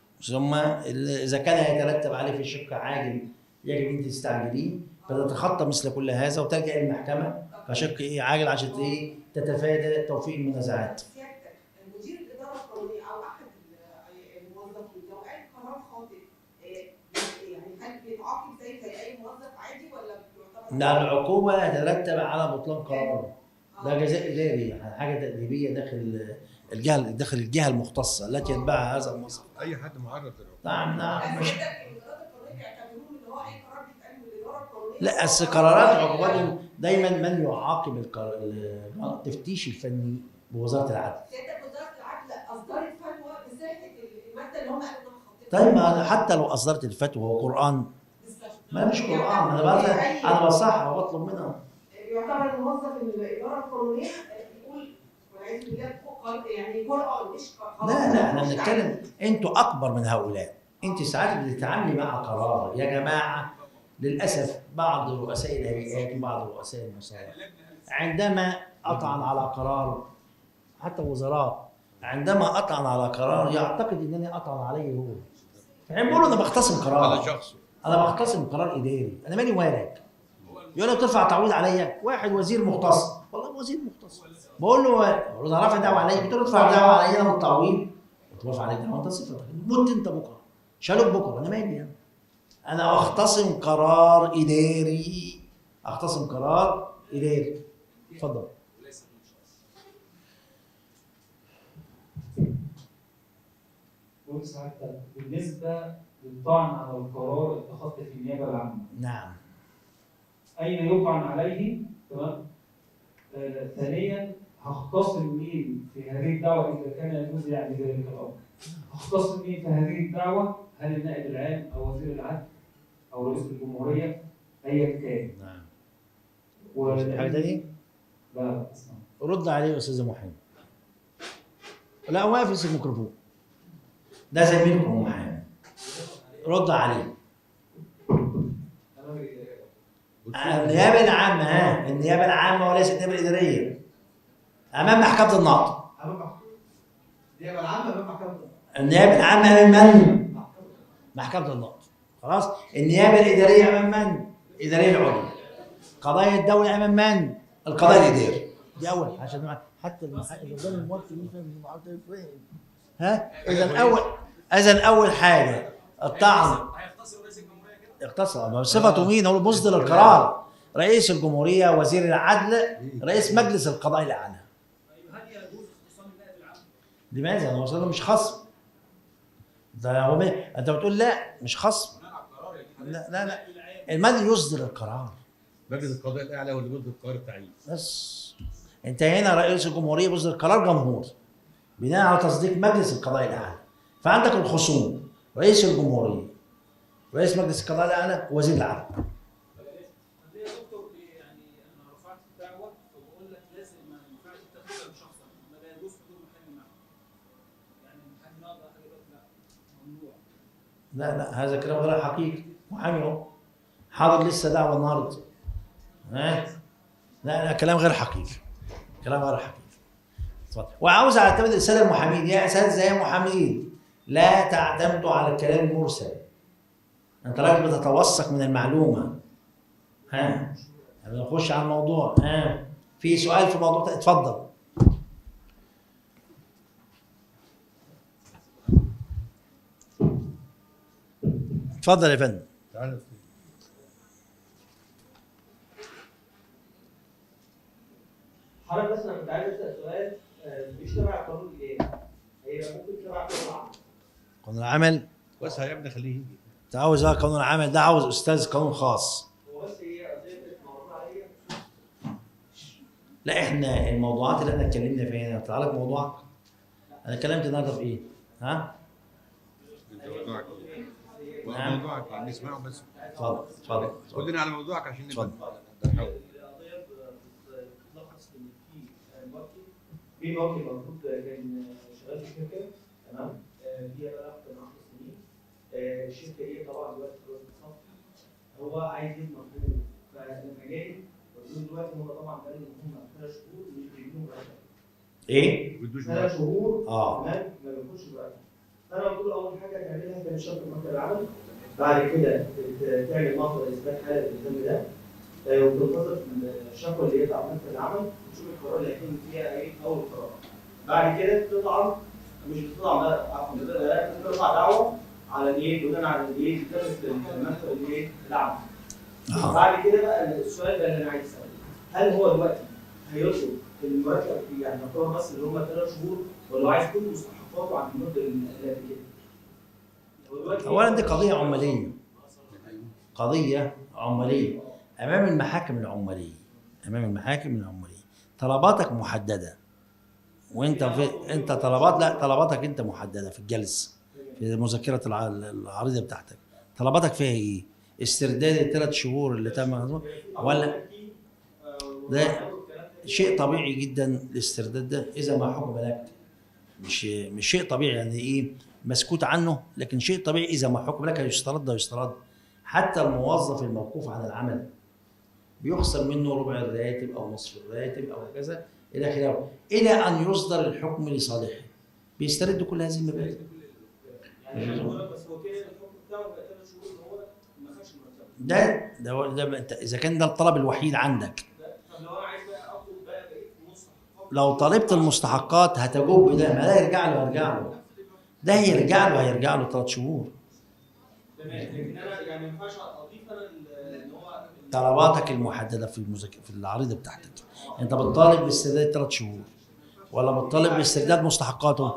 ثم ال- اذا كان يترتب عليه في شق عاجل يجب انت تستعجليه فتتخطى مثل كل هذا وتلجا المحكمه كشق ايه عاجل عشان ايه تتفادى توفيق المنازعات سيادتك مدير الاداره القانونيه او احد ال- الموظفين لو قال قرار خاطئ إيه، يعني هل بيتعاقب زي زي اي موظف عادي ولا بيعتبر لا العقوبه تترتب على بطلان قراره ده جزاء اداري يعني حاجه تاديبيه داخل الجهه داخل الجهه المختصه التي يتبعها هذا الموظف اي حد معرض للعقوبه نعم نعم مش سيادتك الادارات القانونيه بيعتبروه ان هو اي قرار بيتقال من الاداره القانونيه لا اصل قرارات عقوبات دايما من يعاقب القرار- التفتيش الفني بوزاره العدل سيادتك وزاره العدل اصدرت فتوى بصحه الماده اللي هم قالوا انها خاطئه طيب ما أنا حتى لو اصدرت الفتوى هو قران بالظبط. ما مش قران انا بقى انا بصحح وبطلب منها يعتبر الموظف الاداره القانونيه بيقول والعياذ بالله قر- يعني قران مش ق- لا لا احنا مش بنتكلم انتوا اكبر من هؤلاء انت ساعات بتتعاملي مع قرار يا جماعه للاسف بعض رؤساء الهيئات وبعض رؤساء المصالح عندما اطعن على قرار حتى وزراء عندما اطعن على قرار يعتقد انني اطعن عليه هو فهم بيقولوا انا بختصم قرار على شخصه انا بختصم قرار اداري انا مالي وارد يقول لك ترفع تعويض عليا واحد وزير مختص والله وزير مختص بقول له بقول له انا رافع دعوه عليا قلت له ارفع دعوه عليا انا والتعويض قلت له ارفع عليك دعوه انت صفتك مت انت بكره شالوك بكره انا مالي يعني انا اختصم قرار اداري اختصم قرار اداري اتفضل بقول سعادتك بالنسبة للطعن على القرار اتخذت في النيابة العامة نعم أين يطعن عليه تمام آه، ثانيا هختصم مين في هذه الدعوة إذا كان يجوز يعني ذلك الأمر هختصم مين في هذه الدعوة هل النائب العام أو وزير العدل أو رئيس الجمهورية أيا كان نعم و... في حاجه تانية لا لا اسمع رد عليه يا استاذ محمد لا واقف يمسك الميكروفون ده زميلكم محمد رد عليه النيابه العامه ها النيابه العامه وليس النيابه الاداريه امام محكمه النقض النيابه العامه امام محكمه النيابه العامه امام من؟ محكمه النقض خلاص النيابه الاداريه امام من؟ الاداريه العليا قضايا الدوله امام من؟ القضاء الاداري دي اول عشان حتى المحا- اللي قدام الموكل يفهم المعادله فين ها اذا اول اذا اول حاجه الطعن هيختصر رئيس الجمهوريه كده اختصر ما صفته مين هو مصدر القرار رئيس الجمهوريه وزير العدل رئيس مجلس القضاء الاعلى طيب هل يجوز اختصام النائب العام؟ لماذا؟ انا وصلنا مش خصم ده هو مين؟ انت بتقول لا مش خصم لا لا لا من يصدر القرار مجلس القضاء الاعلى هو اللي بيصدر القرار التعيين بس انت هنا رئيس الجمهوريه بيصدر قرار جمهور بناء على تصديق مجلس القضاء الاعلى فعندك الخصوم رئيس الجمهوريه رئيس مجلس القضاء الاعلى وزير العدل طب ليه يا دكتور إيه يعني انا رفعت الدعوه فبقول لك لازم ما ينفعش تاخدها بشخصك ما لا يجوز حضور محامي معك يعني المحامي يقدر يقول لك لا ممنوع لا لا هذا كلام غير حقيقي محامي اهو حاضر لسه دعوه النهارده ها لا لا كلام غير حقيقي كلام غير حقيقي اتفضل وعاوز اعتمد الساده المحامين يا اساتذه يا محامين لا تعتمدوا على الكلام المرسل انت راجل بتتوثق من المعلومه ها نخش على الموضوع ها في سؤال في الموضوع ده اتفضل اتفضل يا فندم تعالى حضرتك بس انا كنت عايز اسال سؤال آه، مش تبع القانون الاداري هيبقى ممكن تبع القانون العام قانون العمل بس يا ابني خليه يجي انت عاوز بقى قانون العمل ده عاوز استاذ قانون خاص هو بس هي قضيه كانت معروضه عليا لا احنا الموضوعات اللي احنا اتكلمنا فيها هنا طلع لك موضوعك انا اتكلمت النهارده في ايه؟ ها؟ انت موضوعك نعم. موضوعك يعني نسمعه بس اتفضل اتفضل قول اتفضل. لنا على موضوعك عشان اتفضل. نبقى نحاول القضيه بتلخص ان في موكل في موكل المفروض كان شغال في شركه تمام آه، ليها بقى اكتر من 10 سنين آه، الشركه دي طبعا دلوقتي خلاص بتصفي هو عايز يضمن حقوقه فلما جاي قلت له دلوقتي هم طبعا قالوا ان هم ثلاث شهور مش بيدوهم مرتب ايه؟ ما بدوش ثلاث شهور اه تمام ما بياخدش مرتب فانا قلت له اول حاجه تعملها كان شرط مكتب العمل بعد كده ت- تعمل مصدر اثبات حاله الالزام ده آه، وتنتظر الشكوى اللي يطلع مكتب العمل وتشوف القرار اللي هيكون فيها ايه اول قرار بعد كده تطلع مش بتطلع بقى عفوا لا تطلع دعوه على الايه بناء على الايه كتابه المكتب الايه العمل اه بعد كده بقى السؤال ده اللي انا عايز اساله هل هو دلوقتي هيطلب المرتب يعني يعتبر بس اللي هم ثلاث شهور ولا عايز كل مستحقاته عن المده اللي قبل كده؟ هو دلوقتي- اولا دي قضيه عماليه قضيه عماليه امام المحاكم العماليه امام المحاكم العماليه طلباتك محدده وانت في انت طلبات لا طلباتك انت محدده في الجلسه في مذكره الع- العريضه بتاعتك طلباتك فيها ايه؟ استرداد الثلاث شهور اللي تم ولا ده شيء طبيعي جدا الاسترداد ده اذا ما حكم لك مش مش شيء طبيعي يعني ايه مسكوت عنه لكن شيء طبيعي اذا ما حكم لك يسترد ويسترد حتى الموظف الموقوف عن العمل بيخصم منه ربع الراتب او نصف الراتب او كذا الى خلافه الى ان يصدر الحكم لصالحه بيسترد كل هذه المبادئ يعني أنا بقول لك بس هو كده الحكم بتاعه بقى ثلاث شهور ان هو ما خدش مرتب ده ده, ده انت اذا كان ده الطلب الوحيد عندك ده- طب لو انا عايز بقى اطلب بقى بقيه مستحقات لو طالبت المستحقات هتجوب ده ما لا يرجع له هيرجع له ده هيرجع له هيرجع له ثلاث شهور تمام لكن انا يعني ما ينفعش اضيف انا ال- ان هو طلباتك المحدده في المذاك... في العريضه بتاعتك انت بتطالب باسترداد ثلاث شهور ولا بتطالب باسترداد مستحقاته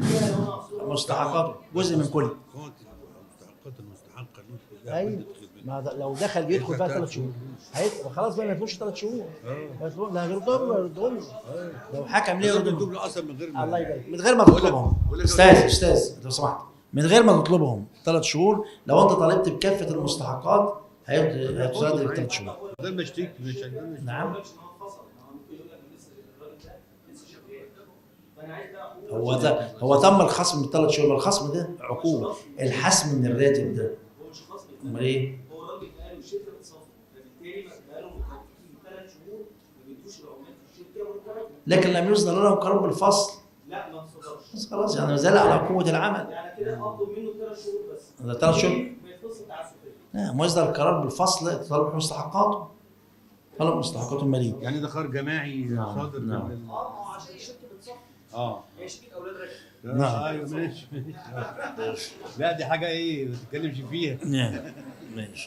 مستحقاته جزء من كل كونت المستحقات المستحقه اللي ايوه انت تدخل ما ده- لو دخل يدخل فيها ثلاث شهور هيدخل خلاص بقى ما يدخلش ثلاث شهور ما يدخل- لا يردهم له يردهم له لو حكم ليه ليه يردهم تجيب له اصلا من غير ما الله يبارك من غير ما تطلبهم بقول لك- استاذ استاذ لو سمحت من غير ما تطلبهم ثلاث شهور لو انت طالبت بكافه المستحقات هيت- هتسدد لك ثلاث شهور ده المشتيك مش ده المشتيك. نعم ما يقولش ان هو انفصل ما هو ممكن يقول لك لسه الراجل ده لسه شغال فانا عايز بقى حقوق هو ده هو تم الخصم من ثلاث شهور الخصم ده عقوبه الحسم من الراتب ده هو مش خاص امال ايه؟ هو الراجل قال الشركه بتصفي فبالتالي بقى له ثلاث شهور ما بيدوش العمال في الشركه مرتبات لكن لم يصدر لهم قرار بالفصل لا ما تصدرش بس خلاص يعني زال على قوه العمل يعني كده اطلب منه ثلاث شهور بس ده ثلاث شهور ما يتفصل تعسفيه لا ما يصدر القرار بالفصل طلب مستحقاته طلب مستحقاته الماليه يعني ده قرار جماعي نعم، صادر من نعم. ال- اه ما هو عشان الشركه بتصفي اه هي شركه اولاد رجل نعم. ايوه ماشي ماشي. لا دي حاجه ايه ما تتكلمش فيها نعم ماشي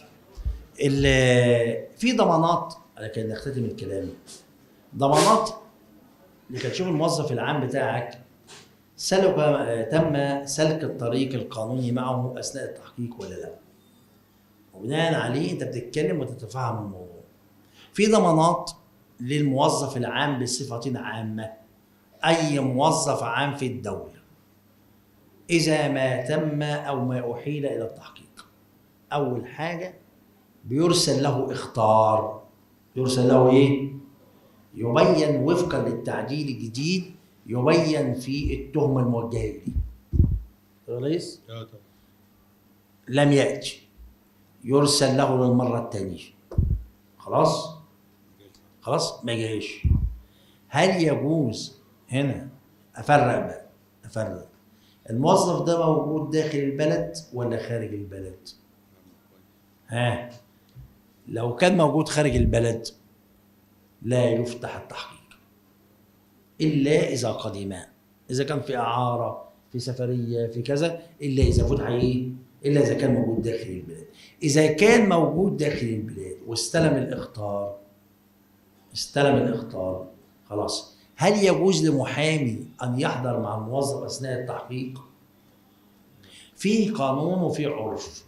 ال- في ضمانات لكن نختتم الكلام ضمانات لكي تشوف الموظف العام بتاعك سلك تم سلك الطريق القانوني معه اثناء التحقيق ولا لا وبناء عليه انت بتتكلم وتتفهم الموضوع في ضمانات للموظف العام بصفة عامة أي موظف عام في الدولة إذا ما تم أو ما أحيل إلى التحقيق أول حاجة بيرسل له إخطار يرسل له إيه؟ يبين وفقا للتعديل الجديد يبين فيه التهمة الموجهة إليه كويس؟ اه طبعا لم يأتي يرسل له للمرة الثانية خلاص خلاص ما جاش هل يجوز هنا افرق بقى افرق الموظف ده موجود داخل البلد ولا خارج البلد ها لو كان موجود خارج البلد لا يفتح التحقيق الا اذا قدما اذا كان في اعاره في سفريه في كذا الا اذا فتح ايه الا اذا كان موجود داخل البلاد اذا كان موجود داخل البلاد واستلم الاخطار استلم الاخطار خلاص هل يجوز لمحامي ان يحضر مع الموظف اثناء التحقيق في قانون وفي عرف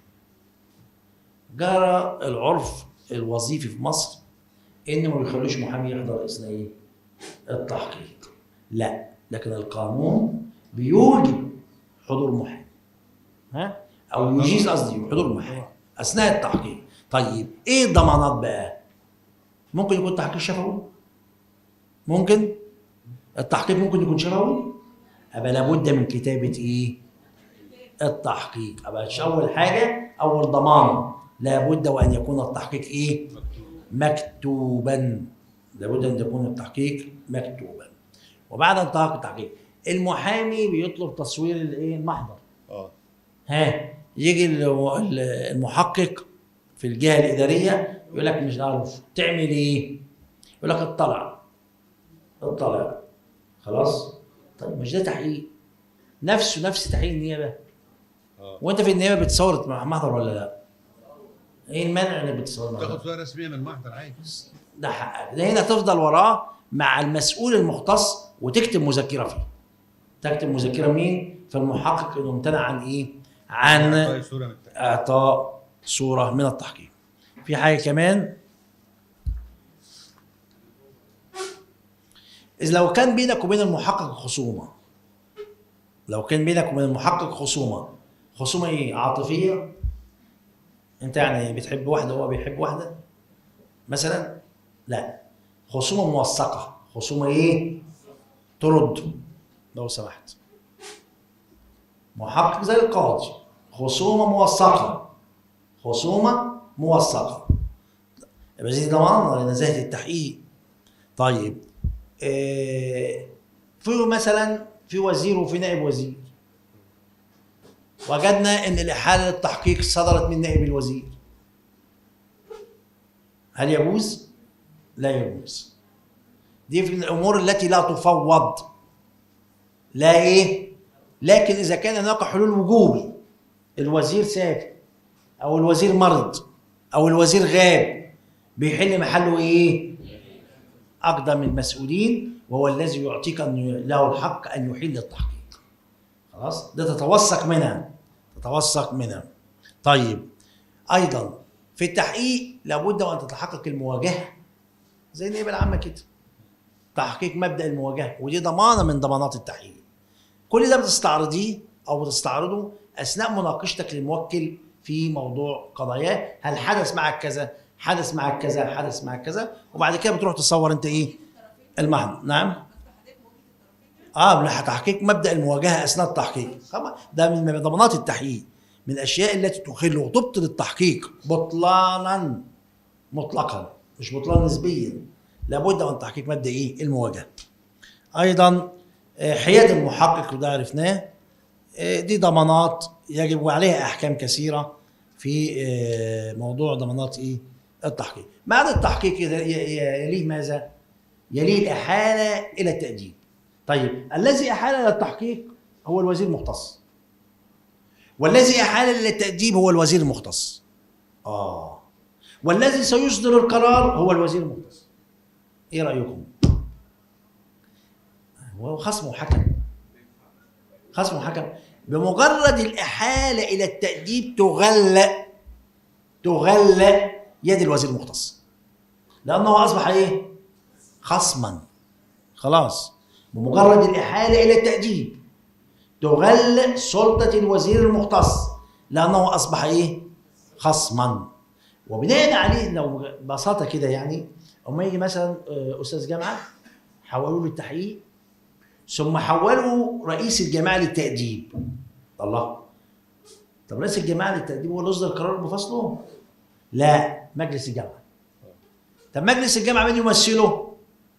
جرى العرف الوظيفي في مصر ان ما بيخلوش محامي يحضر اثناء ايه التحقيق لا لكن القانون بيوجب حضور محامي ها او يجيز قصدي حضور محامي اثناء التحقيق طيب ايه الضمانات بقى ممكن يكون تحقيق شفوي ممكن التحقيق ممكن يكون شفوي أبقى لابد من كتابة إيه؟ التحقيق أبقى أول حاجة أول ضمان لابد وأن يكون التحقيق إيه؟ مكتوبا لابد أن يكون التحقيق مكتوبا وبعد انتهاء التحقيق المحامي بيطلب تصوير الايه المحضر اه ها يجي ال- ال- المحقق في الجهه الاداريه يقول لك مش عارف تعمل ايه؟ يقول لك اطلع اطلع خلاص طيب مش ده تحقيق نفسه نفس تحقيق النيابه اه وانت في النيابه بتصور مع محضر ولا لا؟ ايه المانع انك بتصور محضر؟ تاخد صوره رسميه من المحضر عادي ده حقك ده هنا تفضل وراه مع المسؤول المختص وتكتب مذكره فيه تكتب مذكره مين؟ في المحقق انه امتنع عن ايه؟ عن طيب صوره من التحقيق. اعطاء صوره من التحقيق في حاجه كمان إذ لو كان بينك وبين المحقق خصومه لو كان بينك وبين المحقق خصومه خصومه ايه عاطفيه انت يعني بتحب واحده وهو بيحب واحده مثلا لا خصومه موثقه خصومه ايه ترد لو سمحت محقق زي القاضي خصومه موثقه خصومه موثقه يبقى دي ضمان لنزاهه التحقيق طيب آه، في مثلا في وزير وفي نائب وزير وجدنا ان الاحاله للتحقيق صدرت من نائب الوزير هل يجوز؟ لا يجوز دي في الامور التي لا تفوض لا ايه؟ لكن اذا كان هناك حلول وجوبي الوزير سافر او الوزير مرض او الوزير غاب بيحل محله ايه؟ اقدم المسؤولين وهو الذي يعطيك أن له الحق ان يحل التحقيق. خلاص؟ ده تتوثق منها تتوثق منها. طيب ايضا في التحقيق لابد وان تتحقق المواجهه زي النيابه العامه كده. تحقيق مبدا المواجهه ودي ضمانه من ضمانات التحقيق. كل ده بتستعرضيه او بتستعرضه اثناء مناقشتك للموكل في موضوع قضاياه هل حدث معك كذا حدث معك كذا حدث معك كذا وبعد كده بتروح تصور انت ايه المعنى نعم اه لا تحقيق مبدا المواجهه اثناء التحقيق طبعا ده من ضمانات التحقيق من الاشياء التي تخل وتبطل التحقيق بطلانا مطلقا مش بطلان نسبيا لابد من تحقيق مبدا ايه المواجهه ايضا آه، حياد المحقق وده عرفناه آه، دي ضمانات يجب وعليها احكام كثيره في آه، موضوع ضمانات ايه التحقيق بعد التحقيق ي- ي- يليه ماذا يليه الاحاله الى التاديب طيب الذي احال الى التحقيق هو الوزير المختص والذي احال الى التاديب هو الوزير المختص اه والذي سيصدر القرار هو الوزير المختص ايه رايكم هو خصم وحكم خصم محكم بمجرد الإحالة إلى التأديب تغلى تغلى يد الوزير المختص لأنه أصبح إيه؟ خصما خلاص بمجرد الإحالة إلى التأديب تغلى سلطة الوزير المختص لأنه أصبح إيه؟ خصما وبناء عليه لو ببساطة كده يعني أما يجي مثلا آه، أستاذ جامعة حولوه للتحقيق ثم حولوا رئيس الجماعة للتأديب الله طب رئيس الجماعة للتأديب هو اللي يصدر قرار بفصله؟ لا مجلس الجامعة طب مجلس الجامعة مين يمثله؟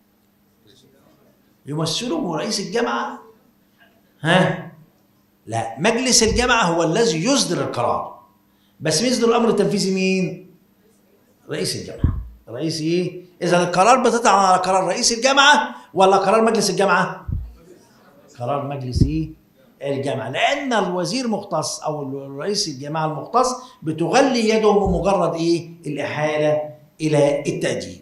يمثله رئيس الجامعة ها لا مجلس الجامعة هو الذي يصدر القرار بس مين يصدر الأمر التنفيذي مين؟ رئيس الجامعة رئيس ايه؟ إذا القرار بتطلع على قرار رئيس الجامعة ولا قرار مجلس الجامعة؟ قرار مجلس ايه؟ الجامعة لأن الوزير مختص أو رئيس الجامعة المختص بتغلي يده بمجرد ايه؟ الإحالة إلى التأديب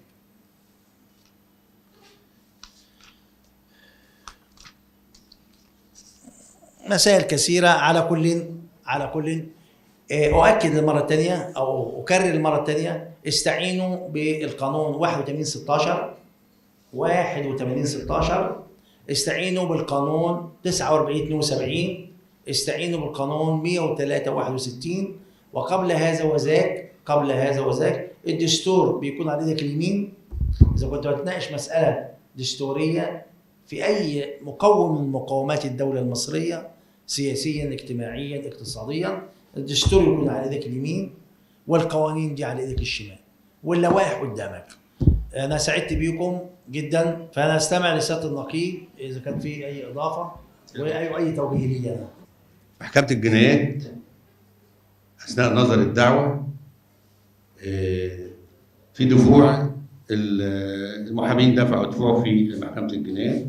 مسائل كثيرة على كل على كل آه، أؤكد المرة الثانية أو أكرر المرة الثانية استعينوا بالقانون 81 16 81 16 استعينوا بالقانون 49 72 استعينوا بالقانون 103 61 وقبل هذا وذاك قبل هذا وذاك الدستور بيكون على ايدك اليمين اذا كنت بتناقش مساله دستوريه في اي مقوم من مقومات الدوله المصريه سياسيا اجتماعيا اقتصاديا الدستور يكون على ايدك اليمين والقوانين دي على ايدك الشمال واللوائح قدامك انا سعدت بيكم جدا فانا استمع لسياده النقيب اذا كان في اي اضافه واي اي توجيه لي انا محكمة الجنايات أثناء نظر الدعوة آه، في دفوع ال- المحامين دفعوا دفوع في محكمة الجنايات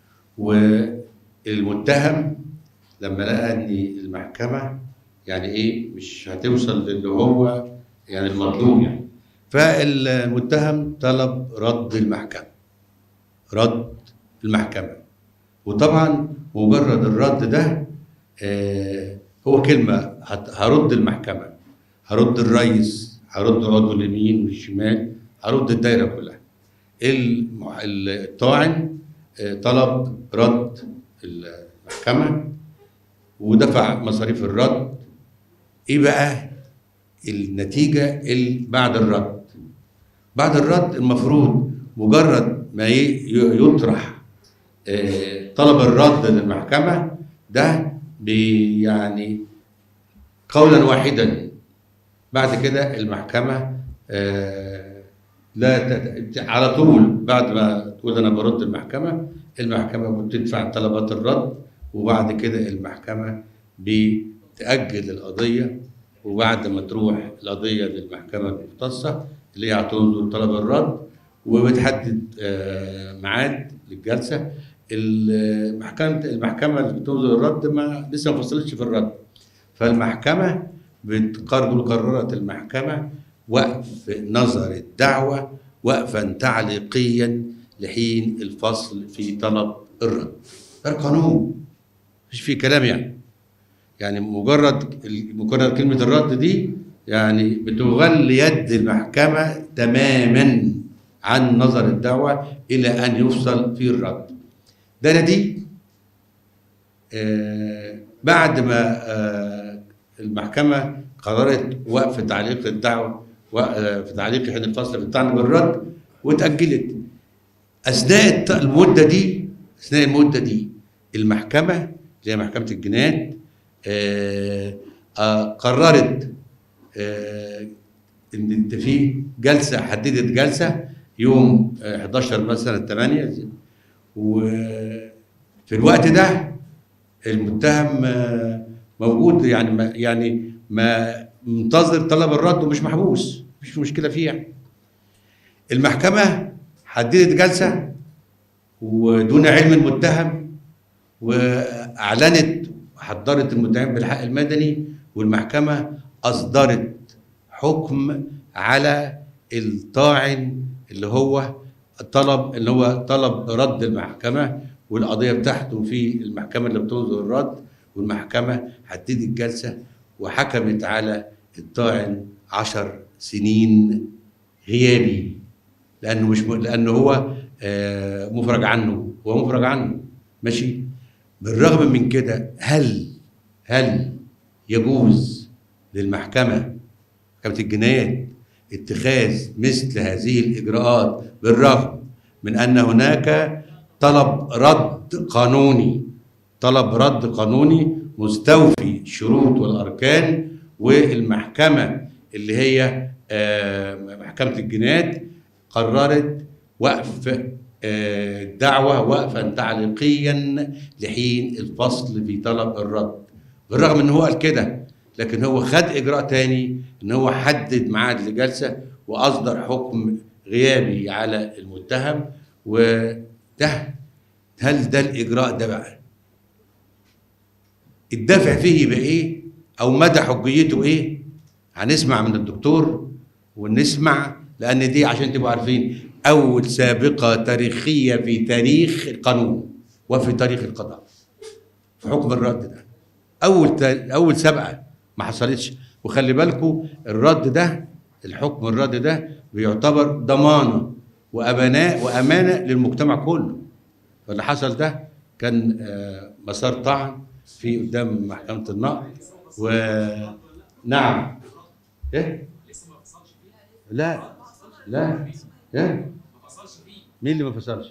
والمتهم لما لقى إن المحكمة يعني إيه مش هتوصل للي هو يعني المطلوب يعني فالمتهم طلب رد المحكمة رد المحكمة وطبعا مجرد الرد ده آه، هو كلمة هت- هرد المحكمة هرد الرئيس هرد عضو اليمين والشمال هرد الدايرة كلها المح- الطاعن آه، طلب رد المحكمة ودفع مصاريف الرد ايه بقى النتيجة اللي بعد الرد بعد الرد المفروض مجرد ما ي- ي- يطرح آه، طلب الرد للمحكمة ده بي- يعني قولا واحدا بعد كده المحكمة آه، لا تت- على طول بعد ما تقول انا برد المحكمة المحكمة بتدفع طلبات الرد وبعد كده المحكمة بتأجل القضية وبعد ما تروح القضية للمحكمة المختصة اللي هي هتنظر طلب الرد وبتحدد آه، ميعاد للجلسة المحكمة المحكمة اللي بتنظر الرد ما لسه ما فصلتش في الرد فالمحكمة بتقرر قررت المحكمة وقف نظر الدعوة وقفا تعليقيا لحين الفصل في طلب الرد ده القانون مش فيه كلام يعني يعني مجرد مجرد كلمة الرد دي يعني بتغلي يد المحكمة تماما عن نظر الدعوة إلى أن يفصل في الرد ده دي آه بعد ما آه المحكمة قررت وقف تعليق الدعوة وقف تعليق حين الفصل في الطعن بالرد واتأجلت أثناء الت- المدة دي أثناء المدة دي المحكمة اللي هي محكمة الجنايات آه آه قررت آه ان انت في جلسه حددت جلسه يوم آه، 11 مثلا 8 وفي الوقت ده المتهم آه، موجود يعني ما يعني ما منتظر طلب الرد ومش محبوس مفيش مشكله فيه يعني. المحكمه حددت جلسه ودون علم المتهم واعلنت حضرت المتهم بالحق المدني والمحكمه اصدرت حكم على الطاعن اللي هو طلب اللي هو طلب رد المحكمه والقضيه بتاعته في المحكمه اللي بتنظر الرد والمحكمة حددت الجلسة وحكمت على الطاعن عشر سنين غيابي لأنه مش م... لأنه هو آه، مفرج عنه هو مفرج عنه ماشي بالرغم من كده هل هل يجوز للمحكمة محكمة الجنايات اتخاذ مثل هذه الإجراءات بالرغم من أن هناك طلب رد قانوني طلب رد قانوني مستوفي الشروط والأركان والمحكمة اللي هي آه، محكمة الجنايات قررت وقف آه، الدعوة وقفا تعليقيا لحين الفصل في طلب الرد بالرغم ان هو قال كده لكن هو خد اجراء تاني ان هو حدد ميعاد لجلسه واصدر حكم غيابي على المتهم وده هل ده الاجراء ده بقى الدافع فيه يبقى ايه او مدى حجيته ايه هنسمع من الدكتور ونسمع لان دي عشان تبقوا عارفين اول سابقه تاريخيه في تاريخ القانون وفي تاريخ القضاء في حكم الرد ده اول تا- اول سابقه ما حصلتش وخلي بالكم الرد ده الحكم الرد ده بيعتبر ضمانه وامانه وامانه للمجتمع كله فاللي حصل ده كان آه، مسار طعن في قدام محكمه النقد و نعم ايه لا لا ايه مين اللي ما فصلش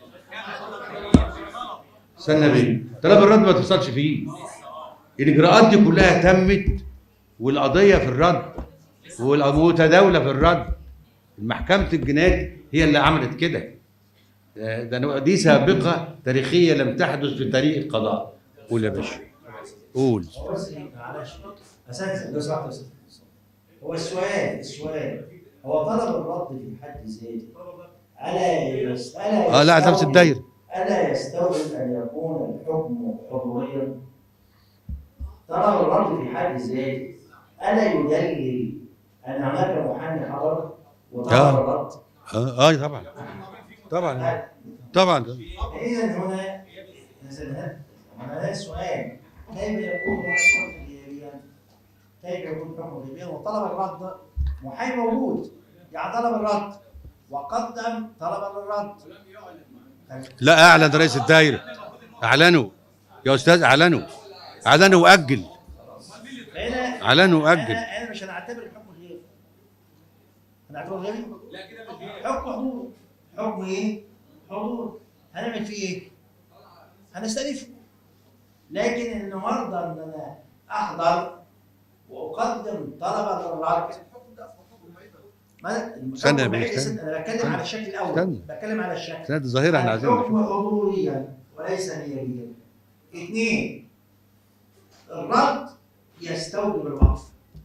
استنى بيه طلب الرد ما تفصلش فيه الاجراءات دي كلها تمت والقضيه في الرد والمتداوله في الرد محكمه الجنايات هي اللي عملت كده ده ده دي سابقه تاريخيه لم تحدث في تاريخ القضاء قول يا باشا قول هو بس إيه، معلش اساتذه لو سمحت يا أستاذ. هو السؤال السؤال هو طلب الرد في حد ذاته الا يست... الا اه لا ده نفس يستوجب- الدايره الا يستوجب ان يكون الحكم حضوريا طلب الرد في حد ذاته الا يدلل ان هناك محامي حضر وطلب آه. الرد اه اه طبعا طبعا طبعا إذا هنا يا سيدنا هنا هذا السؤال كيف يكون هناك حكم غيابيا؟ كيف يكون حكم غيابيا وطلب الرد محامي موجود يعني طلب الرد وقدم طلبا للرد لا اعلن رئيس الدايره اعلنوا يا استاذ اعلنوا اعلنوا واجل هنا اعلنوا واجل هنا هنا مش هنعتبر الحكم غيابي هنعتبره غيابي؟ حكم حضور حكم ايه؟ حضور هنعمل فيه ايه؟ هنستأنفه لكن النهارده ان انا احضر واقدم طلبا للرد ما استنى يا الحكم بيه، بعيد استنى. انا بتكلم على الشكل الاول استنى. بتكلم على الشكل سند ظاهره احنا عايزين نشوف الحكم حضوريا وليس نيابيا اثنين الرد يستوجب الوقف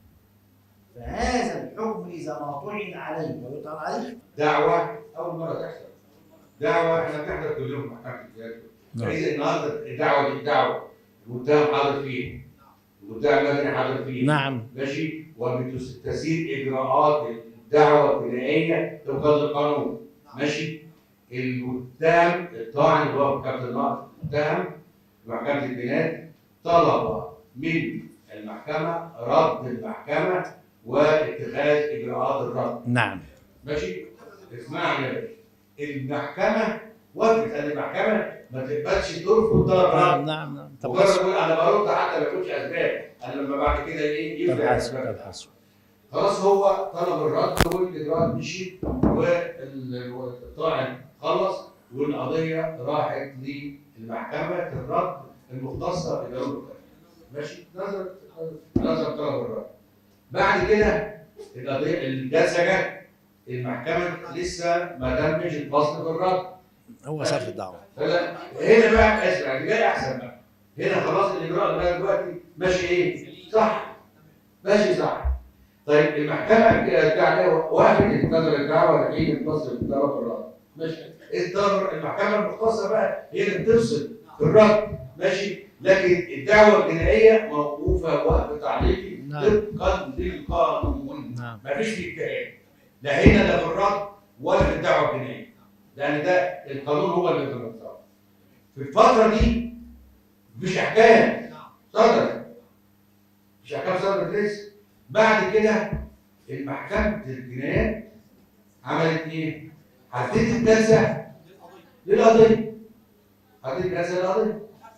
فهذا الحكم اذا ما طعن عليه ويطعن عليه دعوة أول مرة تحصل دعوة احنا بنحضر كل يوم محكمة الجهاد فإذا النهارده الدعوة دي دعوة المتهم حاضر فيها المدعي المدني حاضر فيها نعم ماشي وبتسير إجراءات الدعوة الجنائية طبقا للقانون ماشي المتهم الطاعن اللي هو محكمة النقد المتهم محكمة الجنايات طلب من المحكمة رد المحكمة واتخاذ إجراءات الرد نعم ماشي اسمعني يا باشا المحكمة وافقت ان المحكمة ما تقبلش ترفض طلب نعم رد نعم نعم طب مجرد حسب تقول انا برد حتى ما يكونش اسباب انا لما بعد كده ايه طب يفرق حسب أسباب. طب حسب خلاص هو طلب الرد والاجراءات مشيت والطاعن خلص والقضيه راحت للمحكمه الرد المختصه بجواب القضيه ماشي نظر نظر طلب الرد بعد كده القضيه الجلسه جت المحكمه لسه ما تمش الفصل في الرد هو صرف الدعوه فلا هنا بقى اسمع اللي جاي احسن بقى هنا خلاص الاجراء اللي بقى دلوقتي ماشي ايه؟ صح ماشي صح طيب المحكمه بتاع وافقت نظر الدعوه لحين الفصل في طلب الرد ماشي الطلب المحكمه المختصه بقى هي اللي بتفصل في الرد ماشي لكن الدعوه الجنائيه موقوفه وقف تعليقي نعم. طبقا للقانون نعم مفيش فيه اجتهاد لا هنا لا في الرد ولا في الدعوه الجنائيه لان ده القانون هو اللي بيتنظم في الفتره دي مفيش احكام صدرت مش احكام صدرت لسه بعد كده المحكمة الجنايات عملت ايه؟ حددت جلسة للقضية حددت جلسة للقضية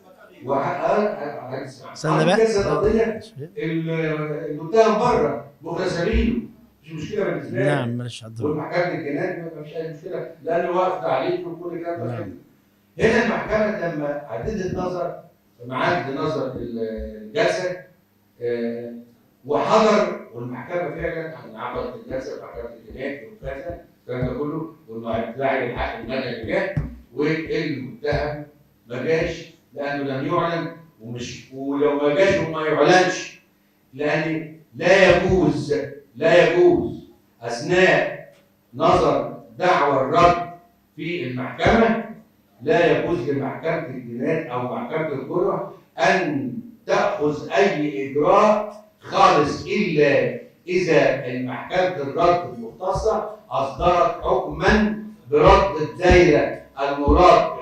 وحققت استنى بقى. جلسة القضية ال- المتهم بره بكره سبيله مش مشكلة بالنسبة لي نعم ماليش حد والمحكمة الجنائية ما فيش أي مشكلة لأنه واقف تعليق وكل الكلام ده نعم. هنا المحكمة لما عددت نظر معاد نظر الجلسة آه، وحضر والمحكمة فعلا عقدت الجلسة وحكمت الجنائي وكذا الكلام ده كله والمدعي الحق المدني جه والمتهم ما جاش لأنه لم يعلن ومش ولو ما جاش وما يعلنش لأن لا يجوز لا يجوز أثناء نظر دعوى الرد في المحكمة لا يجوز لمحكمة الجنايات أو محكمة الجرح أن تأخذ أي إجراء خالص إلا إذا المحكمة الرد المختصة أصدرت حكما برد الدائرة المراد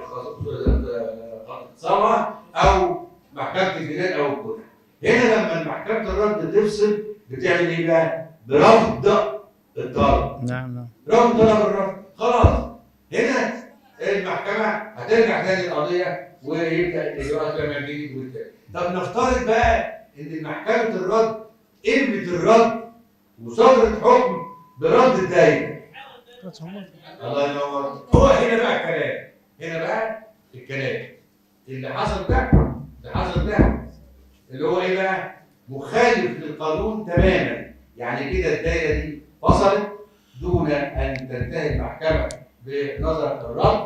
اختصارها أو محكمة الجنايات أو الجرح. هنا لما محكمة الرد تفصل بتعمل إيه بقى؟ برفض الطلب. نعم نعم رغم طلب الرفض خلاص هنا المحكمة هترجع تاني القضية ويبدأ الإجراءات كما جديد والتاني طب نفترض بقى إن محكمة الرد قبلت الرد وصدرت حكم برد الدايرة الله ينور هو هنا بقى الكلام هنا بقى الكلام اللي حصل ده اللي حصل ده اللي هو ايه بقى مخالف للقانون تماما يعني كده الدايره دي فصلت دون ان تنتهي المحكمه بنظر الرد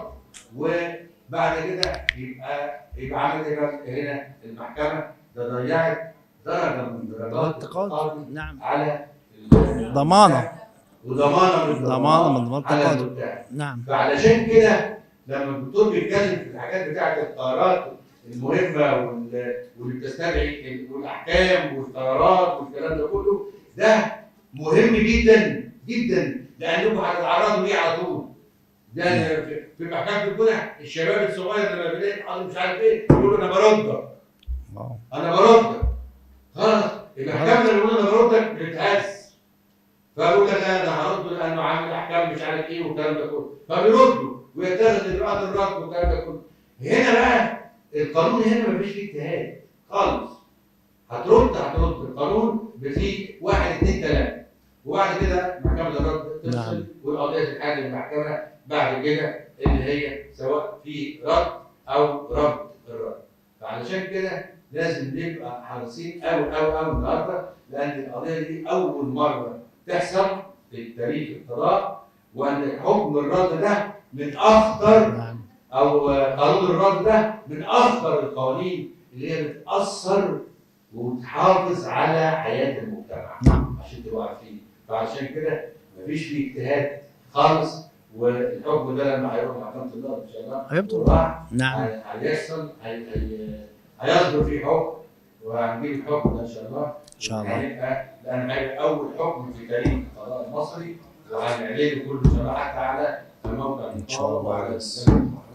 وبعد كده يبقى يبقى عملت ايه بقى؟ هنا المحكمه ده ضيعت درجه من درجات القاضي التقاضي نعم على ال- ضمانة وضمانه من ضمانة من ضمان على التقاضي. المتهم نعم فعلشان كده لما الدكتور بيتكلم في الحاجات بتاعت القرارات المهمه وال- واللي بتستدعي ال- والاحكام والقرارات والكلام ده كله ده مهم جدا جدا لانكم هتتعرضوا ليه على طول ده في- في محكمه الجنح الشباب الصغير لما بيلاقي قاضي مش عارف ايه يقول له انا برد واو. انا برد خلاص المحكمه اللي بيقول انا بردك بتتهز فبقول لك لا انا هرد لانه عامل احكام مش عارف ايه والكلام ده كله فبيردوا ويتخذ اجراءات الرد والكلام ده كله هنا بقى القانون هنا مفيش فيه اجتهاد خالص هترد هترد القانون بفيه واحد اثنين ثلاثه وبعد كده محكمه الرد نعم. تفصل والقضيه تتحل المحكمه بعد كده اللي هي سواء في رد او رد الرد فعلشان كده لازم نبقى حريصين قوي قوي قوي النهارده لان القضيه دي اول مره تحصل في تاريخ القضاء وان حكم الرد ده من اخطر نعم او قانون الرد ده من اخطر القوانين اللي هي بتاثر وبتحافظ على حياه المجتمع نعم. عشان تبقوا عارفين فعشان كده مفيش فيه اجتهاد خالص والحكم ده لما هيروح محكمه النقض ان شاء الله هيبطل. وراح نعم هي- هيحصل هي- هي- هيصدر فيه حكم وهنجيب الحكم ده ان شاء الله ان شاء الله هيبقى لان هيبقى اول حكم في تاريخ القضاء المصري وهنعلنه كله ان شاء الله حتى على الموقع إن شاء الله. وعلى الإنترنت.